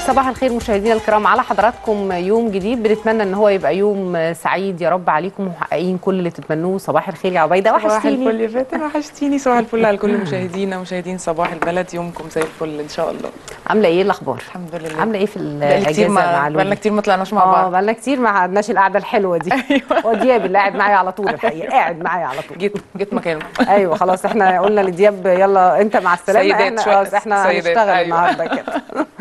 صباح الخير مشاهدينا الكرام على حضراتكم يوم جديد بنتمنى ان هو يبقى يوم سعيد يا رب عليكم ومحققين كل اللي تتمنوه صباح الخير يا عبيده صباح وحشتيني الفل يا فاتن وحشتيني صباح الفل على كل مشاهدينا مشاهدين صباح البلد يومكم زي الفل ان شاء الله عامله ايه الاخبار الحمد لله عامله ايه في بقالي الاجازه كتير مع ما لولي؟ بقالنا كتير ما طلعناش مع اه بعض بقالنا كتير ما قعدناش القعده الحلوه دي ايوه ودياب اللي قاعد معايا على طول الحقيقه قاعد معايا على طول جيت جيت مكانه ايوه خلاص احنا قلنا لدياب يلا انت مع السلامه سيدات احنا شوية، خلاص احنا سيدات، هنشتغل أيوة. النهارده كده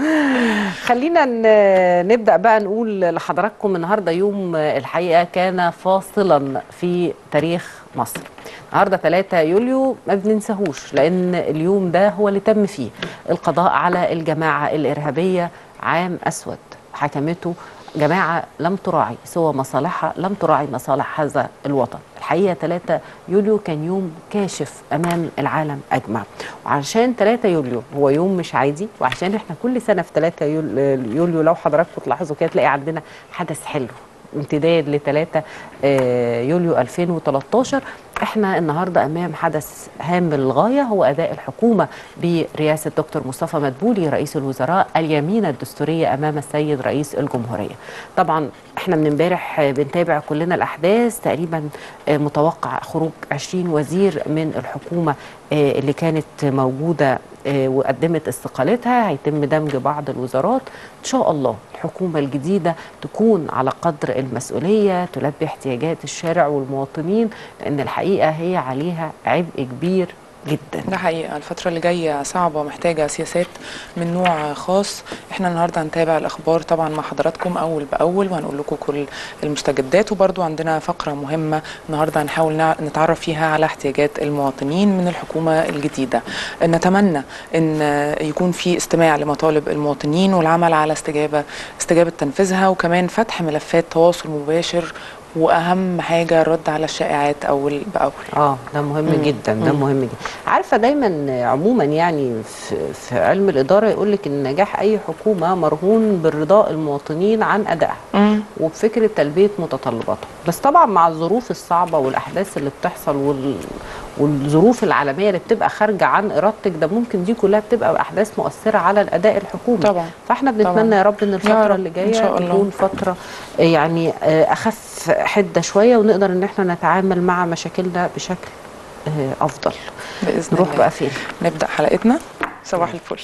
خلينا ن- نبدا بقى نقول لحضراتكم النهارده يوم الحقيقه كان فاصلا في تاريخ مصر النهارده 3 يوليو ما بننساهوش لان اليوم ده هو اللي تم فيه القضاء على الجماعه الارهابيه عام اسود حكمته جماعه لم تراعي سوى مصالحها لم تراعي مصالح هذا الوطن الحقيقه 3 يوليو كان يوم كاشف امام العالم اجمع وعشان 3 يوليو هو يوم مش عادي وعشان احنا كل سنه في 3 يول- يوليو لو حضراتكم تلاحظوا كده تلاقي عندنا حدث حلو امتداد ل 3 يوليو 2013 احنا النهارده امام حدث هام للغايه هو اداء الحكومه برئاسه دكتور مصطفى مدبولي رئيس الوزراء اليمين الدستوريه امام السيد رئيس الجمهوريه. طبعا احنا من امبارح بنتابع كلنا الاحداث تقريبا متوقع خروج 20 وزير من الحكومه اللي كانت موجوده وقدمت استقالتها هيتم دمج بعض الوزارات ان شاء الله الحكومه الجديده تكون على قدر المسؤوليه تلبي احتياجات الشارع والمواطنين لان الحقيقه هي عليها عبء كبير جدا ده حقيقة الفترة اللي جاية صعبة محتاجة سياسات من نوع خاص احنا النهاردة هنتابع الأخبار طبعا مع حضراتكم أول بأول وهنقول لكم كل المستجدات وبرضو عندنا فقرة مهمة النهاردة هنحاول نع- نتعرف فيها على احتياجات المواطنين من الحكومة الجديدة نتمنى أن يكون في استماع لمطالب المواطنين والعمل على استجابة استجابة تنفيذها وكمان فتح ملفات تواصل مباشر واهم حاجه الرد على الشائعات اول باول اه ده مهم مم. جدا ده مم. مهم جدا عارفه دايما عموما يعني في, في علم الاداره يقول لك ان نجاح اي حكومه مرهون برضاء المواطنين عن ادائها وبفكره تلبيه متطلباتهم بس طبعا مع الظروف الصعبه والاحداث اللي بتحصل وال والظروف العالميه اللي بتبقى خارجه عن ارادتك ده ممكن دي كلها بتبقى احداث مؤثره على الاداء الحكومي طبعا فاحنا بنتمنى طبعاً. يا رب ان الفتره رب، اللي إن جايه شاء الله. تكون فتره آه، يعني آه، اخف حده شويه ونقدر ان احنا نتعامل مع مشاكلنا بشكل آه، افضل باذن نروح الله بقى فين نبدا حلقتنا صباح الفل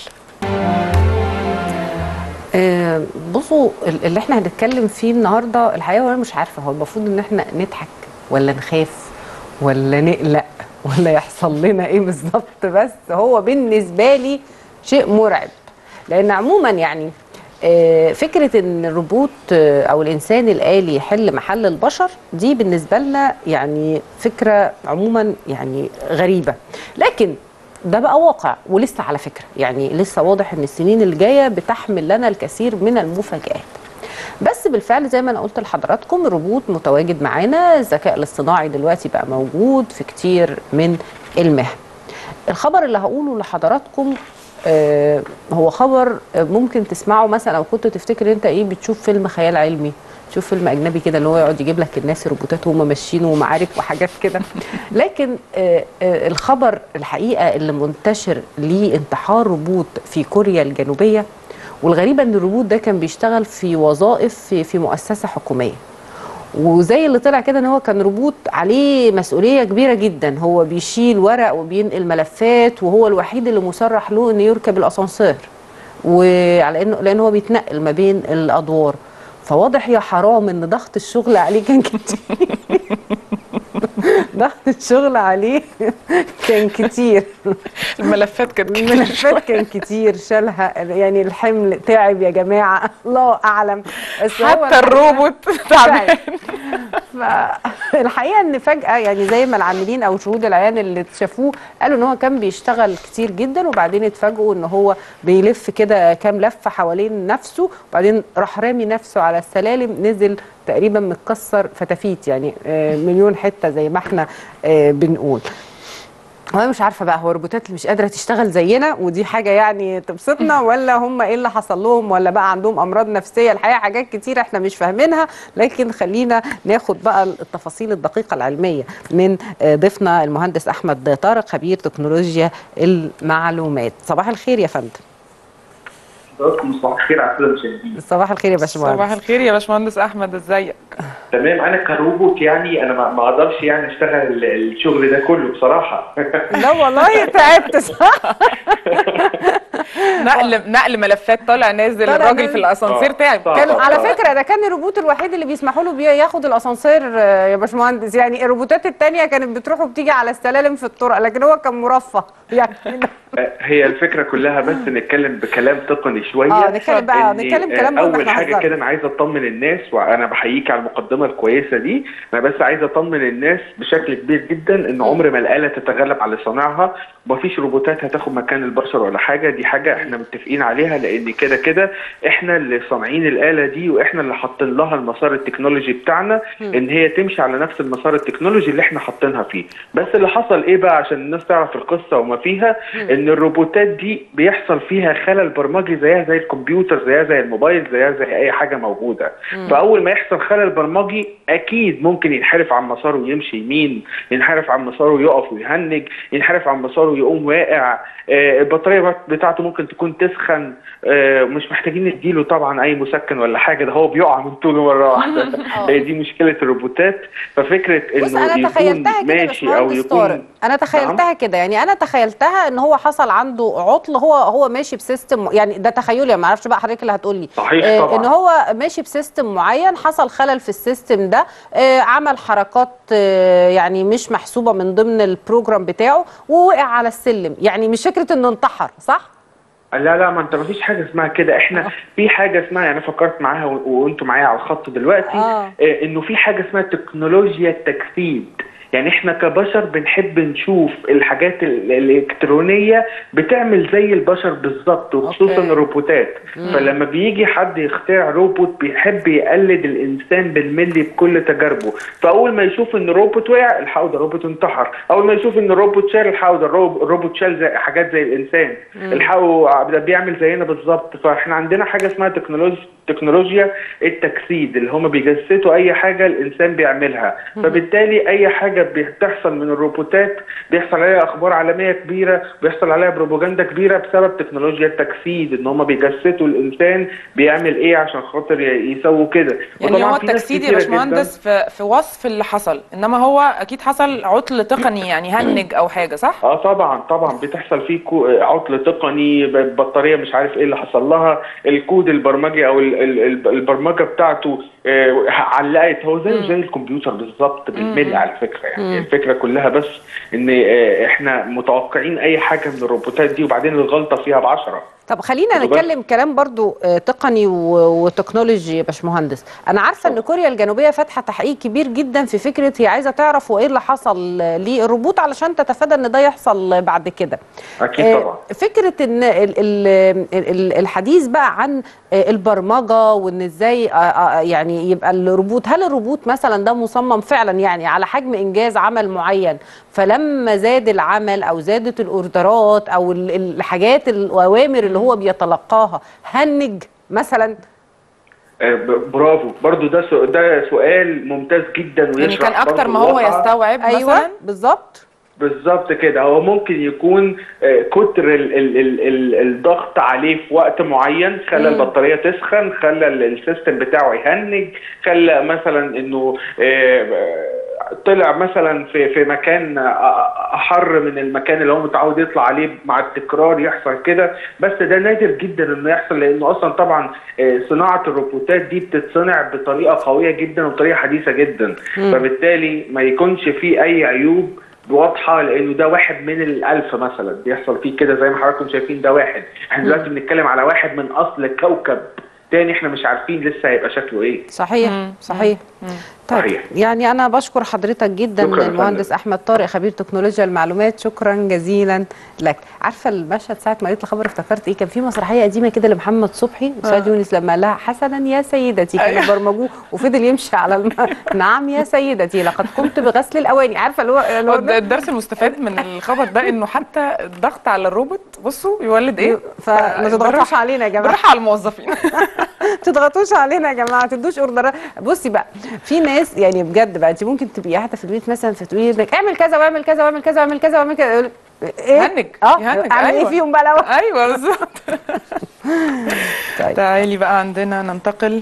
آه، بصوا ال- اللي احنا هنتكلم فيه النهارده الحقيقه وانا مش عارفه هو المفروض ان احنا نضحك ولا نخاف ولا نقلق ولا يحصل لنا ايه بالظبط بس هو بالنسبه لي شيء مرعب لان عموما يعني آه، فكره ان الروبوت آه، او الانسان الالي يحل محل البشر دي بالنسبه لنا يعني فكره عموما يعني غريبه لكن ده بقى واقع ولسه على فكره يعني لسه واضح ان السنين اللي جايه بتحمل لنا الكثير من المفاجآت بس بالفعل زي ما انا قلت لحضراتكم الروبوت متواجد معانا الذكاء الاصطناعي دلوقتي بقى موجود في كتير من المهن الخبر اللي هقوله لحضراتكم آه هو خبر آه، ممكن تسمعه مثلا او كنت تفتكر انت ايه بتشوف فيلم خيال علمي تشوف فيلم اجنبي كده اللي هو يقعد يجيب لك الناس روبوتات وهم ماشيين ومعارك وحاجات كده لكن آه آه الخبر الحقيقه اللي منتشر لانتحار روبوت في كوريا الجنوبيه والغريبه ان الروبوت ده كان بيشتغل في وظائف في, في مؤسسه حكوميه وزي اللي طلع كده ان هو كان روبوت عليه مسؤوليه كبيره جدا هو بيشيل ورق وبينقل ملفات وهو الوحيد اللي مسرح له انه يركب الاسانسير وعلى انه لان هو بيتنقل ما بين الادوار فواضح يا حرام ان ضغط الشغل عليه كان كتير ضغط الشغل عليه كان كتير الملفات كانت كتير الملفات كان كتير شالها يعني الحمل تعب يا جماعه الله اعلم بس هو حتى الحقيقة- الروبوت تعبان فالحقيقه ان فجاه يعني زي ما العاملين او شهود العيان اللي شافوه قالوا ان هو كان بيشتغل كتير جدا وبعدين اتفاجئوا ان هو بيلف كده كام لفه حوالين نفسه وبعدين راح رامي نفسه على السلالم نزل تقريبا متكسر فتافيت يعني آه، مليون حته زي ما احنا آه، بنقول هو أنا مش عارفه بقى هو الروبوتات اللي مش قادره تشتغل زينا ودي حاجه يعني تبسطنا ولا هم ايه اللي حصل لهم ولا بقى عندهم امراض نفسيه الحقيقه حاجات كتير احنا مش فاهمينها لكن خلينا ناخد بقى التفاصيل الدقيقه العلميه من آه، ضيفنا المهندس احمد طارق خبير تكنولوجيا المعلومات صباح الخير يا فندم حضراتكم صباح الخير على كل المشاهدين صباح الخير يا باشمهندس صباح الخير يا باشمهندس احمد ازيك تمام انا كروبوت يعني انا ما ما اقدرش يعني اشتغل الشغل ده كله بصراحه لا والله تعبت صح نقل نقل ملفات طالع نازل طالع الراجل نازل. في الاسانسير آه. تعب صح. كان آه. على فكره ده كان الروبوت الوحيد اللي بيسمحوا له بيه ياخد الاسانسير آه، يا باشمهندس يعني الروبوتات التانية كانت بتروح وبتيجي على السلالم في الطرق لكن هو كان مرفه يعني هي الفكره كلها بس نتكلم بكلام تقني شويه اه نتكلم بقى إن، نتكلم آه، كلام مهم، اول إحنا حاجه هنهزر. كده انا عايز اطمن الناس وانا بحييك على المقدمه الكويسه دي انا بس عايز اطمن الناس بشكل كبير جدا ان عمر ما الاله تتغلب على صانعها ومفيش روبوتات هتاخد مكان البشر ولا حاجه دي حاجه احنا متفقين عليها لان كده كده احنا اللي صانعين الاله دي واحنا اللي حاطين لها المسار التكنولوجي بتاعنا ان هي تمشي على نفس المسار التكنولوجي اللي احنا حاطينها فيه بس اللي حصل ايه بقى عشان الناس تعرف القصه وما فيها ان الروبوتات دي بيحصل فيها خلل برمجي زيها زي الكمبيوتر زيها زي الموبايل زيها زي اي حاجه موجوده فاول ما يحصل خلل برمجي اكيد ممكن ينحرف عن مساره ويمشي يمين ينحرف عن مساره يقف ويهنج ينحرف عن مساره يقوم واقع آه، البطاريه بتاعته ممكن تكون تسخن آه، مش محتاجين نديله طبعا اي مسكن ولا حاجه ده هو بيقع من طوله مره واحده هي دي مشكله الروبوتات ففكره بص انه انا يكون تخيلتها كده يا ماشي او باشمهندس يكون طارق انا تخيلتها كده يعني انا تخيلتها ان هو حصل عنده عطل هو هو ماشي بسيستم يعني ده تخيلي ما اعرفش بقى حضرتك اللي هتقول لي صحيح طبعاً. ان هو ماشي بسيستم معين حصل خلل في السيستم ده آه عمل حركات آه يعني مش محسوبه من ضمن البروجرام بتاعه ووقع على السلم يعني مش فكره انه انتحر صح لا لا ما انت ما فيش حاجه اسمها كده احنا في حاجه اسمها يعني فكرت معاها و- وانتوا معايا على الخط دلوقتي آه. اه انه في حاجه اسمها تكنولوجيا التجسيد يعني احنا كبشر بنحب نشوف الحاجات ال- الالكترونيه بتعمل زي البشر بالظبط وخصوصا أوكي. الروبوتات فلما بيجي حد يخترع روبوت بيحب يقلد الانسان بالملي بكل تجاربه فاول ما يشوف ان الروبوت وقع الحقوا ده روبوت انتحر اول ما يشوف ان الروبوت شال الحقوا ده الروب- الروبوت شال زي حاجات زي الانسان الحقوا ده بيعمل زينا بالظبط فاحنا عندنا حاجه اسمها تكنولوجيا تكنولوجيا التجسيد اللي هم بيجسدوا اي حاجه الانسان بيعملها فبالتالي اي حاجه بتحصل من الروبوتات بيحصل عليها اخبار عالميه كبيره بيحصل عليها بروباجندا كبيره بسبب تكنولوجيا التجسيد ان هم بيجسدوا الانسان بيعمل ايه عشان خاطر ي- يسووا كده يعني وطبعاً هو في ناس التجسيد يا كتيرة جداً- باشمهندس في في وصف اللي حصل انما هو اكيد حصل عطل تقني يعني هنج او حاجه صح اه طبعا طبعا بتحصل فيه كو- عطل تقني ب- البطاريه مش عارف ايه اللي حصل لها الكود البرمجي او ال- ال- ال- البرمجه بتاعته آه، علقت هو زيه زي الكمبيوتر بالظبط بالملي على فكره يعني الفكره كلها بس ان آه، احنا متوقعين اي حاجه من الروبوتات دي وبعدين الغلطه فيها بعشرة طب خلينا خدوا بالك. نتكلم كلام برضو آه، تقني و- وتكنولوجي يا باشمهندس انا عارفه ان كوريا الجنوبيه فاتحه تحقيق كبير جدا في فكره هي عايزه تعرف وايه اللي حصل آه، للروبوت علشان تتفادى ان ده يحصل بعد كده اكيد آه، طبعا فكره ان ال- ال- ال- الحديث بقى عن آه، البرمجه وان ازاي آه، آه، يعني يبقى الروبوت هل الروبوت مثلا ده مصمم فعلا يعني على حجم انجاز عمل معين فلما زاد العمل او زادت الاوردرات او ال- الحاجات الاوامر اللي هو بيتلقاها هنج مثلا آه، ب- برافو برضو ده سو- ده سؤال ممتاز جدا ويشرح يعني كان اكتر برضو ما هو الواقع. يستوعب ايوه مثلا بالظبط بالظبط كده هو ممكن يكون آه، كتر ال ال ال ال الضغط عليه في وقت معين خلى البطاريه تسخن خلى ال- السيستم بتاعه يهنج خلى مثلا انه آه، آه، طلع مثلا في في مكان آه، احر من المكان اللي هو متعود يطلع عليه مع التكرار يحصل كده بس ده نادر جدا انه يحصل لانه اصلا طبعا آه، صناعه الروبوتات دي بتتصنع بطريقه قويه جدا وبطريقه حديثه جدا فبالتالي ما يكونش فيه اي عيوب واضحه لانه ده واحد من الالف مثلا بيحصل فيه كده زي ما حضراتكم شايفين ده واحد احنا دلوقتي بنتكلم على واحد من اصل كوكب تاني احنا مش عارفين لسه هيبقى شكله ايه صحيح صحيح طيب صحيح. يعني انا بشكر حضرتك جدا شكراً يا المهندس فندم. احمد طارق خبير تكنولوجيا المعلومات شكرا جزيلا لك عارفه المشهد ساعه ما قريت الخبر افتكرت ايه كان في مسرحيه قديمه كده لمحمد صبحي وسعاد يونس لما قال لها حسنا يا سيدتي كانوا برمجوه وفضل يمشي على الم... نعم يا سيدتي لقد قمت بغسل الاواني عارفه اللي هو اللي هو هو الد- الدرس المستفاد من الخبر ده انه حتى الضغط على الروبوت بصوا يولد ايه فما تضغطوش علينا يا جماعه بالراحه على الموظفين تضغطوش علينا يا جماعه تدوش اوردرات بصي بقى في ناس يعني بجد بقى انت ممكن تبقي قاعده في البيت مثلا فتقولي لك اعمل كذا واعمل كذا واعمل كذا واعمل كذا واعمل كذا يقول- ايه يهنج، اه يهنج، اعمل ايه أيوة. فيهم بقى الاول ايوه بالظبط طيب تعالي بقى عندنا ننتقل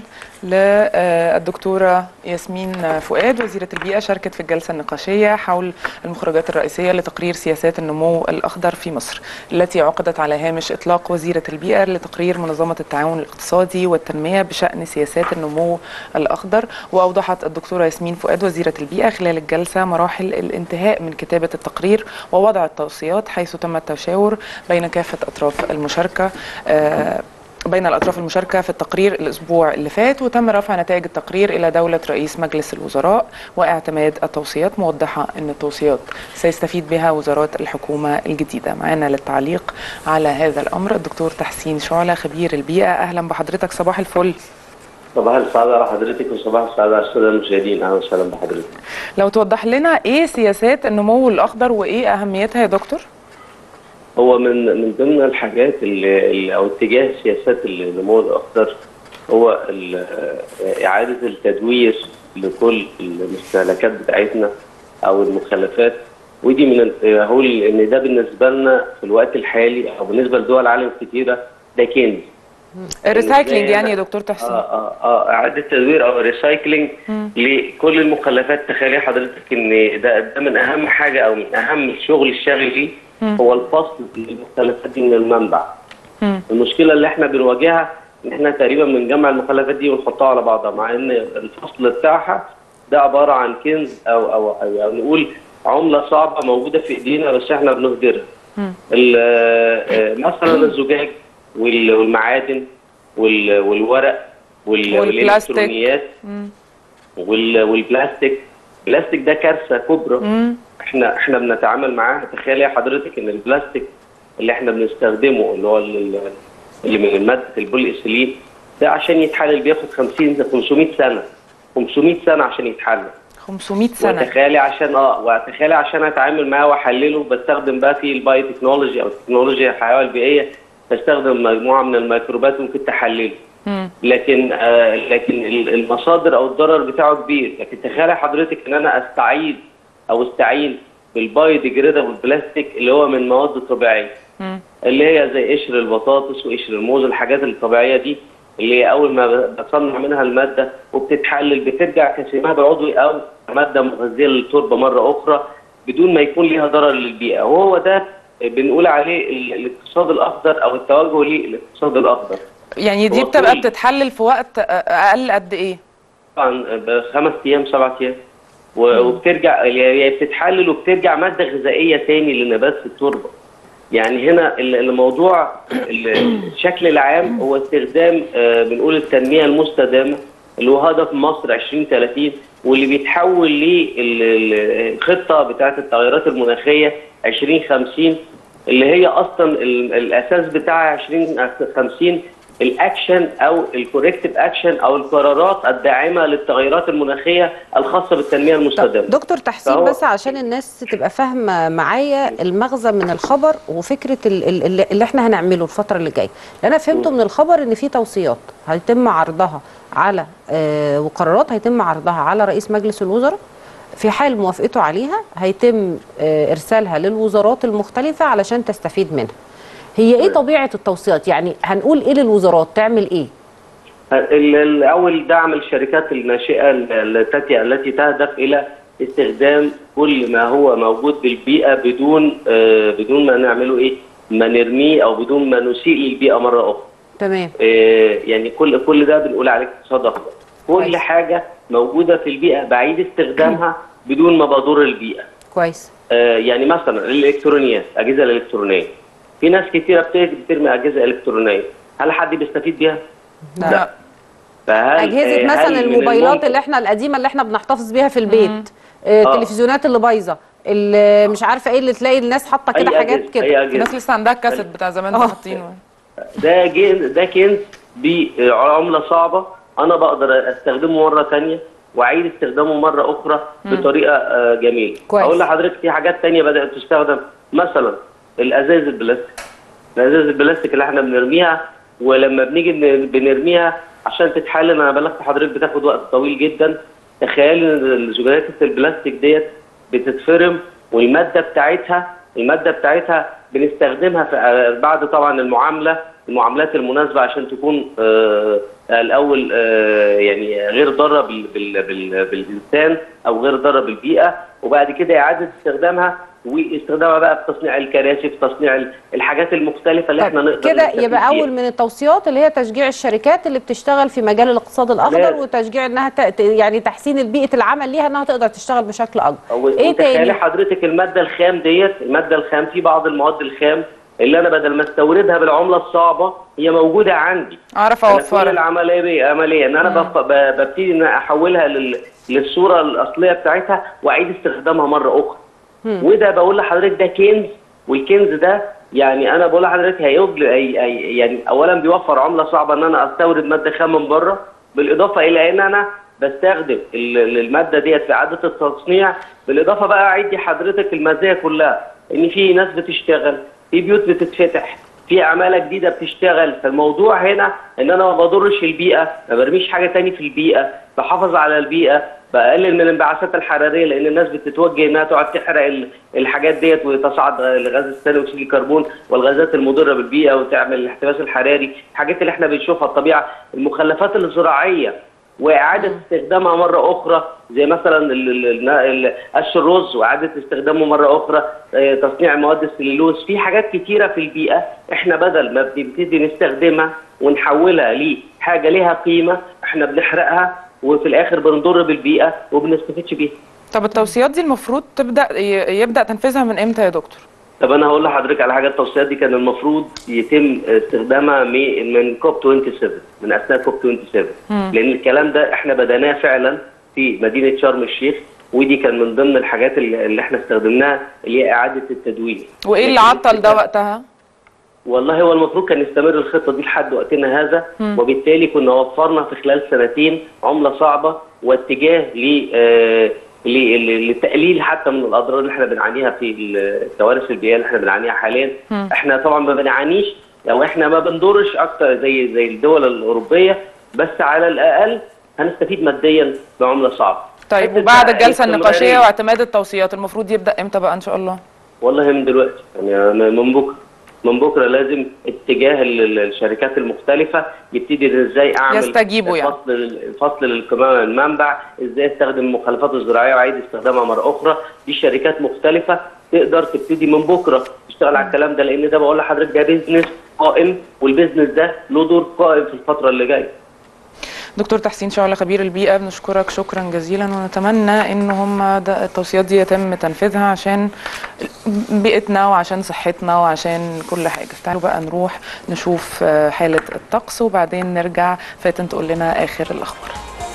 للدكتورة ياسمين فؤاد وزيرة البيئة شاركت في الجلسة النقاشية حول المخرجات الرئيسية لتقرير سياسات النمو الأخضر في مصر التي عقدت على هامش إطلاق وزيرة البيئة لتقرير منظمة التعاون الاقتصادي والتنمية بشأن سياسات النمو الأخضر وأوضحت الدكتورة ياسمين فؤاد وزيرة البيئة خلال الجلسة مراحل الانتهاء من كتابة التقرير ووضع التوصيات حيث تم التشاور بين كافة أطراف المشاركة آه، بين الأطراف المشاركة في التقرير الأسبوع اللي فات وتم رفع نتائج التقرير إلى دولة رئيس مجلس الوزراء واعتماد التوصيات موضحة أن التوصيات سيستفيد بها وزارات الحكومة الجديدة معنا للتعليق على هذا الأمر الدكتور تحسين شعلة خبير البيئة أهلا بحضرتك صباح الفل صباح السعادة على حضرتك وصباح السعادة على السادة المشاهدين أهلا وسهلا بحضرتك. لو توضح لنا إيه سياسات النمو الأخضر وإيه أهميتها يا دكتور؟ هو من من ضمن الحاجات اللي اللي- أو اتجاه سياسات النمو الأخضر هو ال- إعادة التدوير لكل المستهلكات بتاعتنا أو المخلفات ودي من ال- هقول إن ده بالنسبة لنا في الوقت الحالي أو بالنسبة لدول العالم كتيرة ده كنز. الريسايكلينج إزاي يعني يا أنا- دكتور تحسين اه اه اه اعاده تدوير او ريسايكلينج لكل المخلفات تخيلي حضرتك ان ده ده من اهم حاجه او من اهم الشغل الشاغل ليه هو الفصل المخلفات دي من المنبع مم. المشكله اللي احنا بنواجهها ان احنا تقريبا بنجمع المخلفات دي ونحطها على بعضها مع ان الفصل بتاعها ده عباره عن كنز او او, أو, أو نقول عمله صعبه موجوده في ايدينا بس احنا بنهدرها مم. ال- آه، مثلا الزجاج وال- والمعادن وال- والورق وال- والبلاستيك. والالكترونيات مم. وال- والبلاستيك البلاستيك ده كارثه كبرى مم. احنا احنا بنتعامل معاه تخيلي حضرتك ان البلاستيك اللي احنا بنستخدمه اللي هو ال- اللي من ماده البولي ايثيلين ده عشان يتحلل بياخد 50 500 سنه 500 سنه عشان يتحلل 500 سنة وتخيلي عشان اه وتخيلي عشان اتعامل معاه واحلله بستخدم بقى في البايو تكنولوجي او التكنولوجيا الحيويه البيئيه بستخدم مجموعه من الميكروبات ممكن تحلله مم. لكن آه لكن ال- المصادر او الضرر بتاعه كبير لكن تخيلي حضرتك ان انا استعيد او استعين بالبايو ديجريدابل بلاستيك اللي هو من مواد طبيعيه مم. اللي هي زي قشر البطاطس وقشر الموز الحاجات الطبيعيه دي اللي هي اول ما بتصنع منها الماده وبتتحلل بترجع كسماد عضوي او ماده مغذيه للتربه مره اخرى بدون ما يكون ليها ضرر للبيئه وهو ده بنقول عليه ال- الاقتصاد الاخضر او التوجه للاقتصاد الاخضر يعني دي هو بتبقى كل- بتتحلل في وقت اقل قد ايه طبعا بخمس ايام سبعة ايام و- وبترجع هي بتتحلل وبترجع ماده غذائيه تاني لنبات في التربه يعني هنا ال- الموضوع ال- الشكل العام هو استخدام آه، بنقول التنميه المستدامه اللي هو هدف مصر 2030 واللي بيتحول للخطه بتاعه التغيرات المناخيه 2050 اللي هي اصلا ال- الاساس بتاعها 2050 الاكشن او الكوركتيف اكشن او القرارات الداعمه للتغيرات المناخيه الخاصه بالتنميه طب المستدامه. دكتور تحسين فهو- بس عشان الناس تبقى فاهمه معايا المغزى من الخبر وفكره ال- ال- اللي اللي احنا هنعمله الفتره اللي جايه اللي انا فهمته من الخبر ان في توصيات هيتم عرضها على آه وقرارات هيتم عرضها على رئيس مجلس الوزراء في حال موافقته عليها هيتم آه ارسالها للوزارات المختلفه علشان تستفيد منها هي ايه طبيعه التوصيات يعني هنقول ايه للوزارات تعمل ايه ال- الاول دعم الشركات الناشئه ال- التي التي تهدف الى استخدام كل ما هو موجود بالبيئه بدون آه، بدون ما نعمله ايه؟ ما نرميه او بدون ما نسيء للبيئه مره اخرى. تمام آه، يعني كل كل ده بنقول عليه اقتصاد اخضر. كل كويس. حاجه موجوده في البيئه بعيد استخدامها بدون ما بضر البيئه. كويس آه، يعني مثلا الالكترونيات الاجهزه الالكترونيه في ناس كتيره بت- بترمي اجهزه الكترونيه هل حد بيستفيد بيها؟ لا فهل اجهزه آه، مثلا هل من الموبايلات الممكن- اللي احنا القديمه اللي احنا بنحتفظ بيها في البيت آه، التلفزيونات اللي بايظه اللي مش عارفه ايه اللي تلاقي الناس حاطه كده أي حاجات أجهزة- كده أي أجهزة. في ناس لسه عندها الكاسيت بتاع زمان ده آه. حاطينه ده جن ده كنز بعمله صعبه انا بقدر استخدمه مره ثانيه واعيد استخدامه مره اخرى بطريقه آه، جميله كويس. اقول لحضرتك في حاجات ثانيه بدات تستخدم مثلا الازاز البلاستيك الازاز البلاستيك اللي احنا بنرميها ولما بنيجي ن- بنرميها عشان تتحلل انا بلغت حضرتك بتاخد وقت طويل جدا تخيل ان الزجاجات البلاستيك ديت بتتفرم والماده بتاعتها الماده بتاعتها بنستخدمها في آه، بعد طبعا المعامله المعاملات المناسبه عشان تكون آه، الاول آه، يعني غير ضاره بال- بال- بال- بالانسان او غير ضاره بالبيئه وبعد كده اعاده استخدامها واستخدامها بقى في تصنيع الكراسي في تصنيع ال- الحاجات المختلفه اللي احنا طيب نقدر كده نستفيد يبقى بيها. اول من التوصيات اللي هي تشجيع الشركات اللي بتشتغل في مجال الاقتصاد الاخضر لازم. وتشجيع انها ت... ت- يعني تحسين بيئه العمل ليها انها تقدر تشتغل بشكل اكبر أو ايه تخيلي تاني حضرتك الماده الخام ديت الماده الخام في بعض المواد الخام اللي انا بدل ما استوردها بالعمله الصعبه هي موجوده عندي اعرف أنا كل اوفرها العمليه بيه عمليه ان انا بف- ب- ببتدي ان احولها لل... للصوره الاصليه بتاعتها واعيد استخدامها مره اخرى وده بقول لحضرتك ده كنز والكنز ده يعني انا بقول لحضرتك هيوجل أي أي يعني اولا بيوفر عمله صعبه ان انا استورد ماده خام من بره بالاضافه الى ان انا بستخدم ال- الماده ديت في اعاده التصنيع بالاضافه بقى اعيد حضرتك المزايا كلها ان في ناس بتشتغل في بيوت بتتفتح في عماله جديده بتشتغل فالموضوع هنا ان انا ما بضرش البيئه ما برميش حاجه تاني في البيئه بحافظ على البيئه بقلل من الانبعاثات الحراريه لان الناس بتتوجه انها تقعد تحرق ال- الحاجات ديت وتصعد الغاز ثاني اكسيد الكربون والغازات المضره بالبيئه وتعمل الاحتباس الحراري الحاجات اللي احنا بنشوفها الطبيعه المخلفات الزراعيه واعاده استخدامها مره اخرى زي مثلا ال- ال- ال- قش الرز واعاده استخدامه مره اخرى آه، تصنيع مواد السليلوز في حاجات كتيره في البيئه احنا بدل ما بنبتدي نستخدمها ونحولها لحاجه ليها قيمه احنا بنحرقها وفي الاخر بنضر بالبيئه وبنستفدش بيها طب التوصيات دي المفروض تبدا ي- يبدا تنفيذها من امتى يا دكتور طب انا هقول لحضرتك على حاجه التوصيات دي كان المفروض يتم استخدامها من من كوب 27 من اثناء كوب 27 لان الكلام ده احنا بدأناه فعلا في مدينه شرم الشيخ ودي كان من ضمن الحاجات اللي, اللي احنا استخدمناها اللي هي اعاده التدوير وايه اللي عطل ده وقتها والله هو المفروض كان يستمر الخطه دي لحد وقتنا هذا وبالتالي كنا وفرنا في خلال سنتين عمله صعبه واتجاه ل آه، ل- ل- للتقليل حتى من الاضرار اللي احنا بنعانيها في الكوارث البيئيه اللي احنا بنعانيها حاليا احنا طبعا ما بنعانيش او احنا ما بنضرش اكتر زي زي الدول الاوروبيه بس على الاقل هنستفيد ماديا بعمله صعبه طيب حتة وبعد بقى الجلسه النقاشيه الاستمرارية. واعتماد التوصيات المفروض يبدا امتى بقى ان شاء الله والله من dلوقتي يعني أنا من بكره من بكره لازم اتجاه ال- ال- الشركات المختلفه يبتدي إن ازاي اعمل يستجيبوا يعني. فصل الفصل للقمامه المنبع ازاي استخدم المخلفات الزراعيه واعيد استخدامها مره اخرى دي شركات مختلفه تقدر تبتدي من بكره تشتغل على الكلام ده لان ده بقول لحضرتك ده بيزنس قائم والبيزنس ده له دور قائم في الفتره اللي جايه دكتور تحسين شعلة خبير البيئة بنشكرك شكرا جزيلا ونتمنى ان هم ده التوصيات دي يتم تنفيذها عشان بيئتنا وعشان صحتنا وعشان كل حاجة تعالوا بقى نروح نشوف آه، حالة الطقس وبعدين نرجع فاتن تقول لنا اخر الاخبار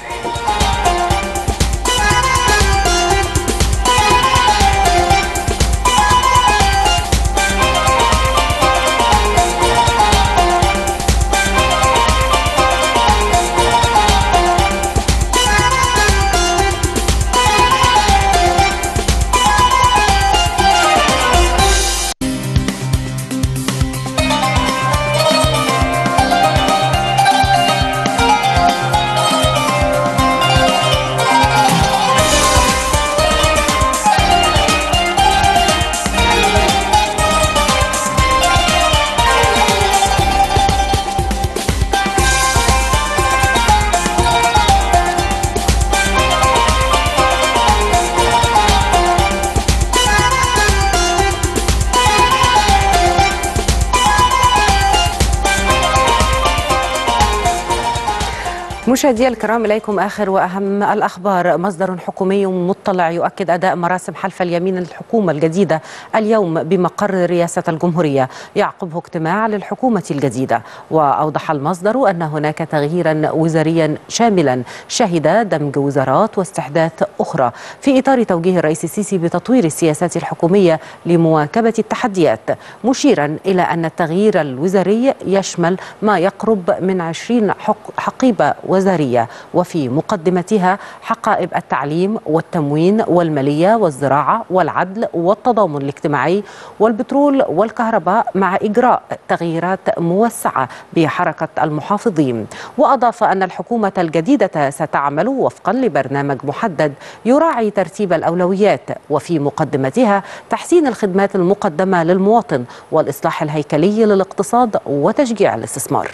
مشاهدينا الكرام اليكم اخر واهم الاخبار مصدر حكومي مطلع يؤكد اداء مراسم حلف اليمين للحكومه الجديده اليوم بمقر رئاسه الجمهوريه يعقبه اجتماع للحكومه الجديده واوضح المصدر ان هناك تغييرا وزاريا شاملا شهد دمج وزارات واستحداث اخرى في اطار توجيه الرئيس السيسي بتطوير السياسات الحكوميه لمواكبه التحديات مشيرا الى ان التغيير الوزاري يشمل ما يقرب من 20 حق- حقيبه وزارية وفي مقدمتها حقائب التعليم والتموين والمالية والزراعة والعدل والتضامن الاجتماعي والبترول والكهرباء مع إجراء تغييرات موسعة بحركة المحافظين وأضاف أن الحكومة الجديدة ستعمل وفقا لبرنامج محدد يراعي ترتيب الأولويات وفي مقدمتها تحسين الخدمات المقدمة للمواطن والإصلاح الهيكلي للاقتصاد وتشجيع الاستثمار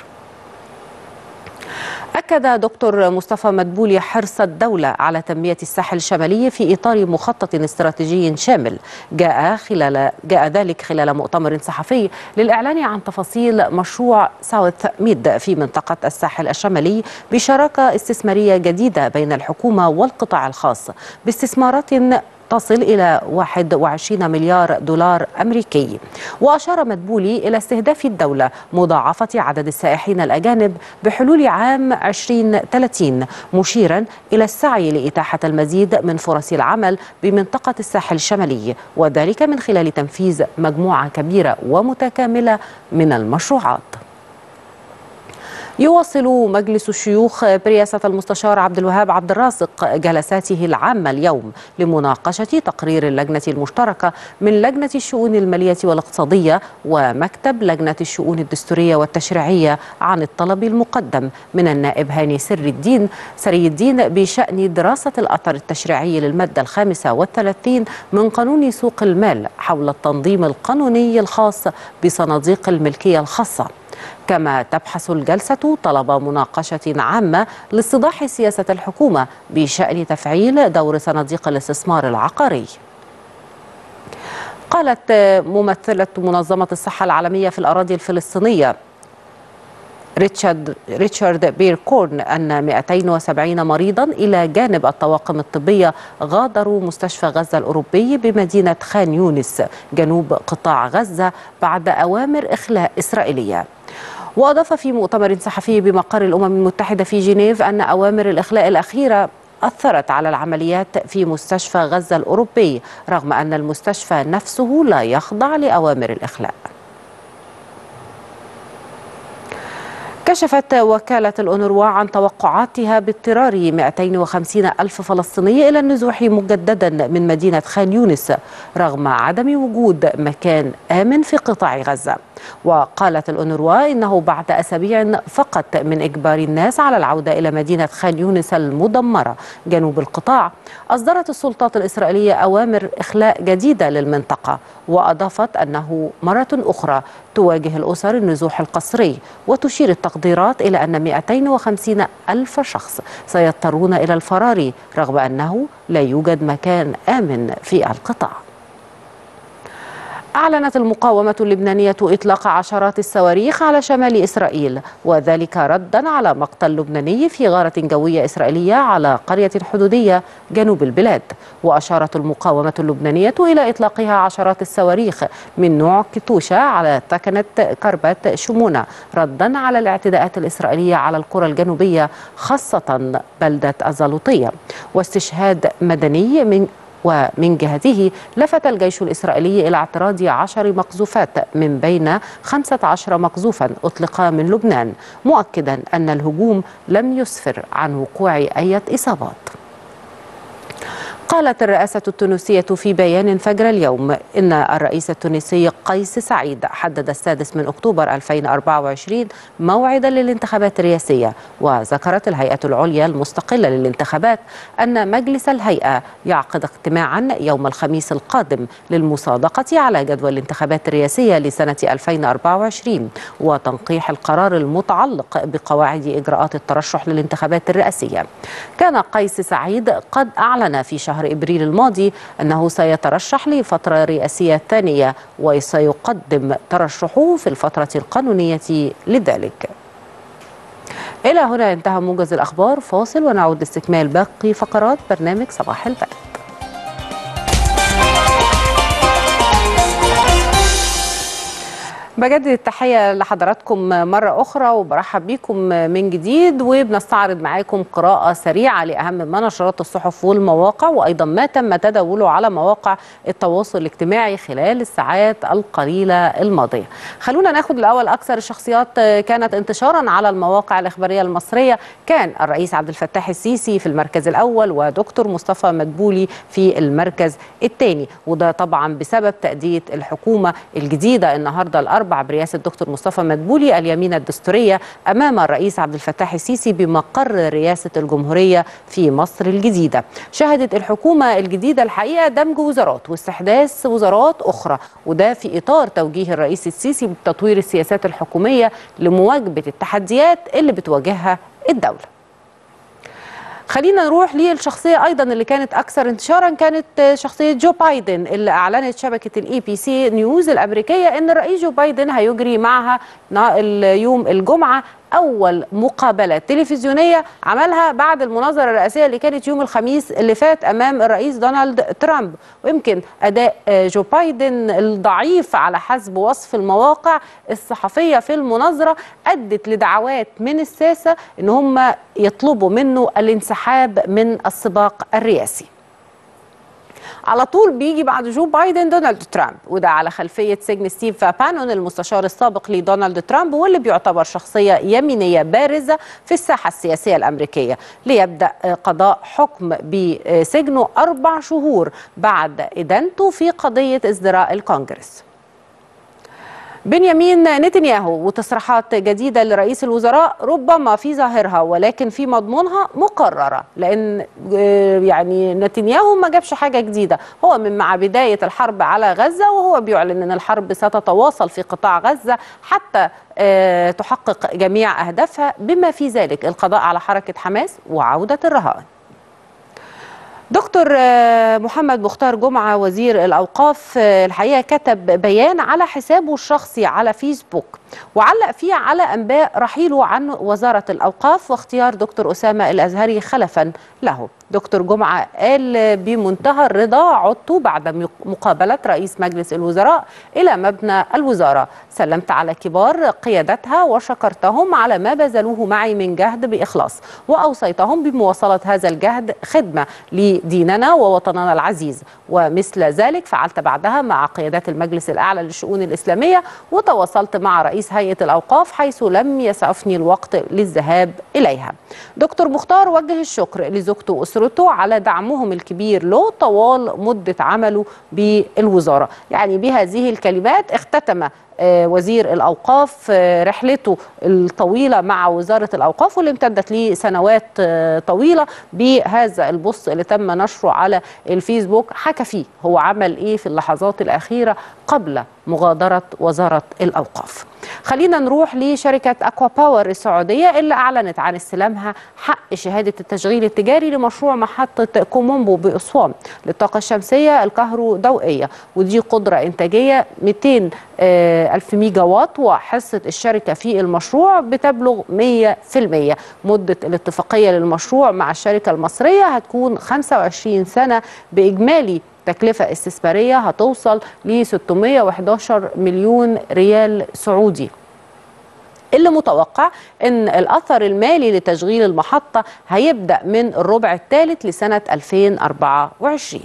أكد دكتور مصطفى مدبولي حرص الدولة على تنمية الساحل الشمالي في إطار مخطط استراتيجي شامل جاء خلال جاء ذلك خلال مؤتمر صحفي للإعلان عن تفاصيل مشروع ساوث ميد في منطقة الساحل الشمالي بشراكة استثمارية جديدة بين الحكومة والقطاع الخاص باستثمارات تصل إلى 21 مليار دولار أمريكي وأشار مدبولي إلى استهداف الدولة مضاعفة عدد السائحين الأجانب بحلول عام 2030 مشيرا إلى السعي لإتاحة المزيد من فرص العمل بمنطقة الساحل الشمالي وذلك من خلال تنفيذ مجموعة كبيرة ومتكاملة من المشروعات يواصل مجلس الشيوخ برئاسة المستشار عبد الوهاب عبد الرازق جلساته العامة اليوم لمناقشة تقرير اللجنة المشتركة من لجنة الشؤون المالية والاقتصادية ومكتب لجنة الشؤون الدستورية والتشريعية عن الطلب المقدم من النائب هاني سر الدين سري الدين بشأن دراسة الأثر التشريعي للمادة الخامسة والثلاثين من قانون سوق المال حول التنظيم القانوني الخاص بصناديق الملكية الخاصة كما تبحث الجلسة طلب مناقشة عامة لاستضاح سياسة الحكومة بشأن تفعيل دور صناديق الاستثمار العقاري قالت ممثلة منظمة الصحة العالمية في الأراضي الفلسطينية ريتشارد ريتشارد بيركورن أن 270 مريضا إلى جانب الطواقم الطبية غادروا مستشفى غزة الأوروبي بمدينة خان يونس جنوب قطاع غزة بعد أوامر إخلاء إسرائيلية وأضاف في مؤتمر صحفي بمقر الأمم المتحدة في جنيف أن أوامر الإخلاء الأخيرة أثرت على العمليات في مستشفى غزة الأوروبي رغم أن المستشفى نفسه لا يخضع لأوامر الإخلاء كشفت وكالة الأونروا عن توقعاتها باضطرار 250 ألف فلسطيني إلى النزوح مجددا من مدينة خان يونس رغم عدم وجود مكان آمن في قطاع غزة وقالت الأونروا إنه بعد أسابيع فقط من إجبار الناس على العودة إلى مدينة خان يونس المدمرة جنوب القطاع أصدرت السلطات الإسرائيلية أوامر إخلاء جديدة للمنطقة وأضافت أنه مرة أخرى تواجه الأسر النزوح القسري وتشير التقديرات إلى أن 250 ألف شخص سيضطرون إلى الفرار رغم أنه لا يوجد مكان آمن في القطاع أعلنت المقاومة اللبنانية إطلاق عشرات الصواريخ على شمال إسرائيل وذلك ردا على مقتل لبناني في غارة جوية إسرائيلية على قرية حدودية جنوب البلاد وأشارت المقاومة اللبنانية إلى إطلاقها عشرات الصواريخ من نوع كتوشة على ثكنة كربات شمونة ردا على الاعتداءات الإسرائيلية على القرى الجنوبية خاصة بلدة الزلوطية واستشهاد مدني من ومن جهته لفت الجيش الإسرائيلي إلى اعتراض عشر مقذوفات من بين 15 مقذوفا أطلقا من لبنان مؤكدا أن الهجوم لم يسفر عن وقوع أي إصابات قالت الرئاسة التونسية في بيان فجر اليوم إن الرئيس التونسي قيس سعيد حدد السادس من أكتوبر 2024 موعدا للانتخابات الرئاسية وذكرت الهيئة العليا المستقلة للانتخابات أن مجلس الهيئة يعقد اجتماعا يوم الخميس القادم للمصادقة على جدول الانتخابات الرئاسية لسنة 2024 وتنقيح القرار المتعلق بقواعد إجراءات الترشح للانتخابات الرئاسية كان قيس سعيد قد أعلن في شهر شهر ابريل الماضي انه سيترشح لفتره رئاسيه ثانيه وسيقدم ترشحه في الفتره القانونيه لذلك. الى هنا انتهى موجز الاخبار فاصل ونعود لاستكمال باقي فقرات برنامج صباح البلد. بجدد التحية لحضراتكم مرة أخرى وبرحب بكم من جديد وبنستعرض معاكم قراءة سريعة لأهم ما نشرات الصحف والمواقع وأيضا ما تم تداوله على مواقع التواصل الاجتماعي خلال الساعات القليلة الماضية خلونا ناخد الأول أكثر الشخصيات كانت انتشارا على المواقع الإخبارية المصرية كان الرئيس عبد الفتاح السيسي في المركز الأول ودكتور مصطفى مدبولي في المركز الثاني وده طبعا بسبب تأدية الحكومة الجديدة النهاردة الأربع برئاسة دكتور مصطفى مدبولي اليمين الدستورية أمام الرئيس عبد الفتاح السيسي بمقر رئاسة الجمهورية في مصر الجديدة شهدت الحكومة الجديدة الحقيقة دمج وزارات واستحداث وزارات أخرى وده في إطار توجيه الرئيس السيسي بتطوير السياسات الحكومية لمواجهة التحديات اللي بتواجهها الدولة خلينا نروح للشخصية أيضا اللي كانت أكثر انتشارا كانت شخصية جو بايدن اللي أعلنت شبكة الإي بي سي نيوز الأمريكية أن الرئيس جو بايدن هيجري معها اليوم الجمعة أول مقابلة تلفزيونية عملها بعد المناظرة الرئاسية اللي كانت يوم الخميس اللي فات أمام الرئيس دونالد ترامب ويمكن أداء جو بايدن الضعيف على حسب وصف المواقع الصحفية في المناظرة أدت لدعوات من الساسة أن هم يطلبوا منه الانسحاب من السباق الرئاسي على طول بيجي بعد جو بايدن دونالد ترامب وده على خلفية سجن ستيف بانون المستشار السابق لدونالد ترامب واللي بيعتبر شخصية يمينية بارزة في الساحة السياسية الأمريكية ليبدأ قضاء حكم بسجنه أربع شهور بعد إدانته في قضية ازدراء الكونجرس بنيامين نتنياهو وتصريحات جديدة لرئيس الوزراء ربما في ظاهرها ولكن في مضمونها مقررة لأن يعني نتنياهو ما جابش حاجة جديدة هو من مع بداية الحرب على غزة وهو بيعلن أن الحرب ستتواصل في قطاع غزة حتى تحقق جميع أهدافها بما في ذلك القضاء على حركة حماس وعودة الرهائن دكتور محمد مختار جمعة وزير الأوقاف الحقيقة كتب بيان على حسابه الشخصي على فيسبوك وعلق فيه على أنباء رحيله عن وزارة الأوقاف واختيار دكتور أسامة الأزهري خلفا له دكتور جمعة قال بمنتهى الرضا عدت بعد مقابلة رئيس مجلس الوزراء إلى مبنى الوزارة سلمت على كبار قيادتها وشكرتهم على ما بذلوه معي من جهد بإخلاص وأوصيتهم بمواصلة هذا الجهد خدمة لديننا ووطننا العزيز ومثل ذلك فعلت بعدها مع قيادات المجلس الأعلى للشؤون الإسلامية وتواصلت مع رئيس هيئة الأوقاف حيث لم يسعفني الوقت للذهاب إليها دكتور مختار وجه الشكر لزوجته وأسرته على دعمهم الكبير له طوال مدة عمله بالوزارة يعني بهذه الكلمات اختتم وزير الأوقاف رحلته الطويلة مع وزارة الأوقاف واللي امتدت لسنوات طويلة بهذا البوست اللي تم نشره على الفيسبوك حكى فيه هو عمل إيه في اللحظات الأخيرة قبل مغادرة وزارة الأوقاف خلينا نروح لشركة أكوا باور السعودية اللي أعلنت عن استلامها حق شهادة التشغيل التجاري لمشروع محطة كومومبو بأسوان للطاقة الشمسية الكهروضوئية ودي قدرة إنتاجية 200 ألف ميجا واط وحصة الشركة في المشروع بتبلغ 100% مدة الاتفاقية للمشروع مع الشركة المصرية هتكون 25 سنة بإجمالي تكلفة استثمارية هتوصل ل 611 مليون ريال سعودي اللي متوقع ان الاثر المالي لتشغيل المحطه هيبدا من الربع الثالث لسنه 2024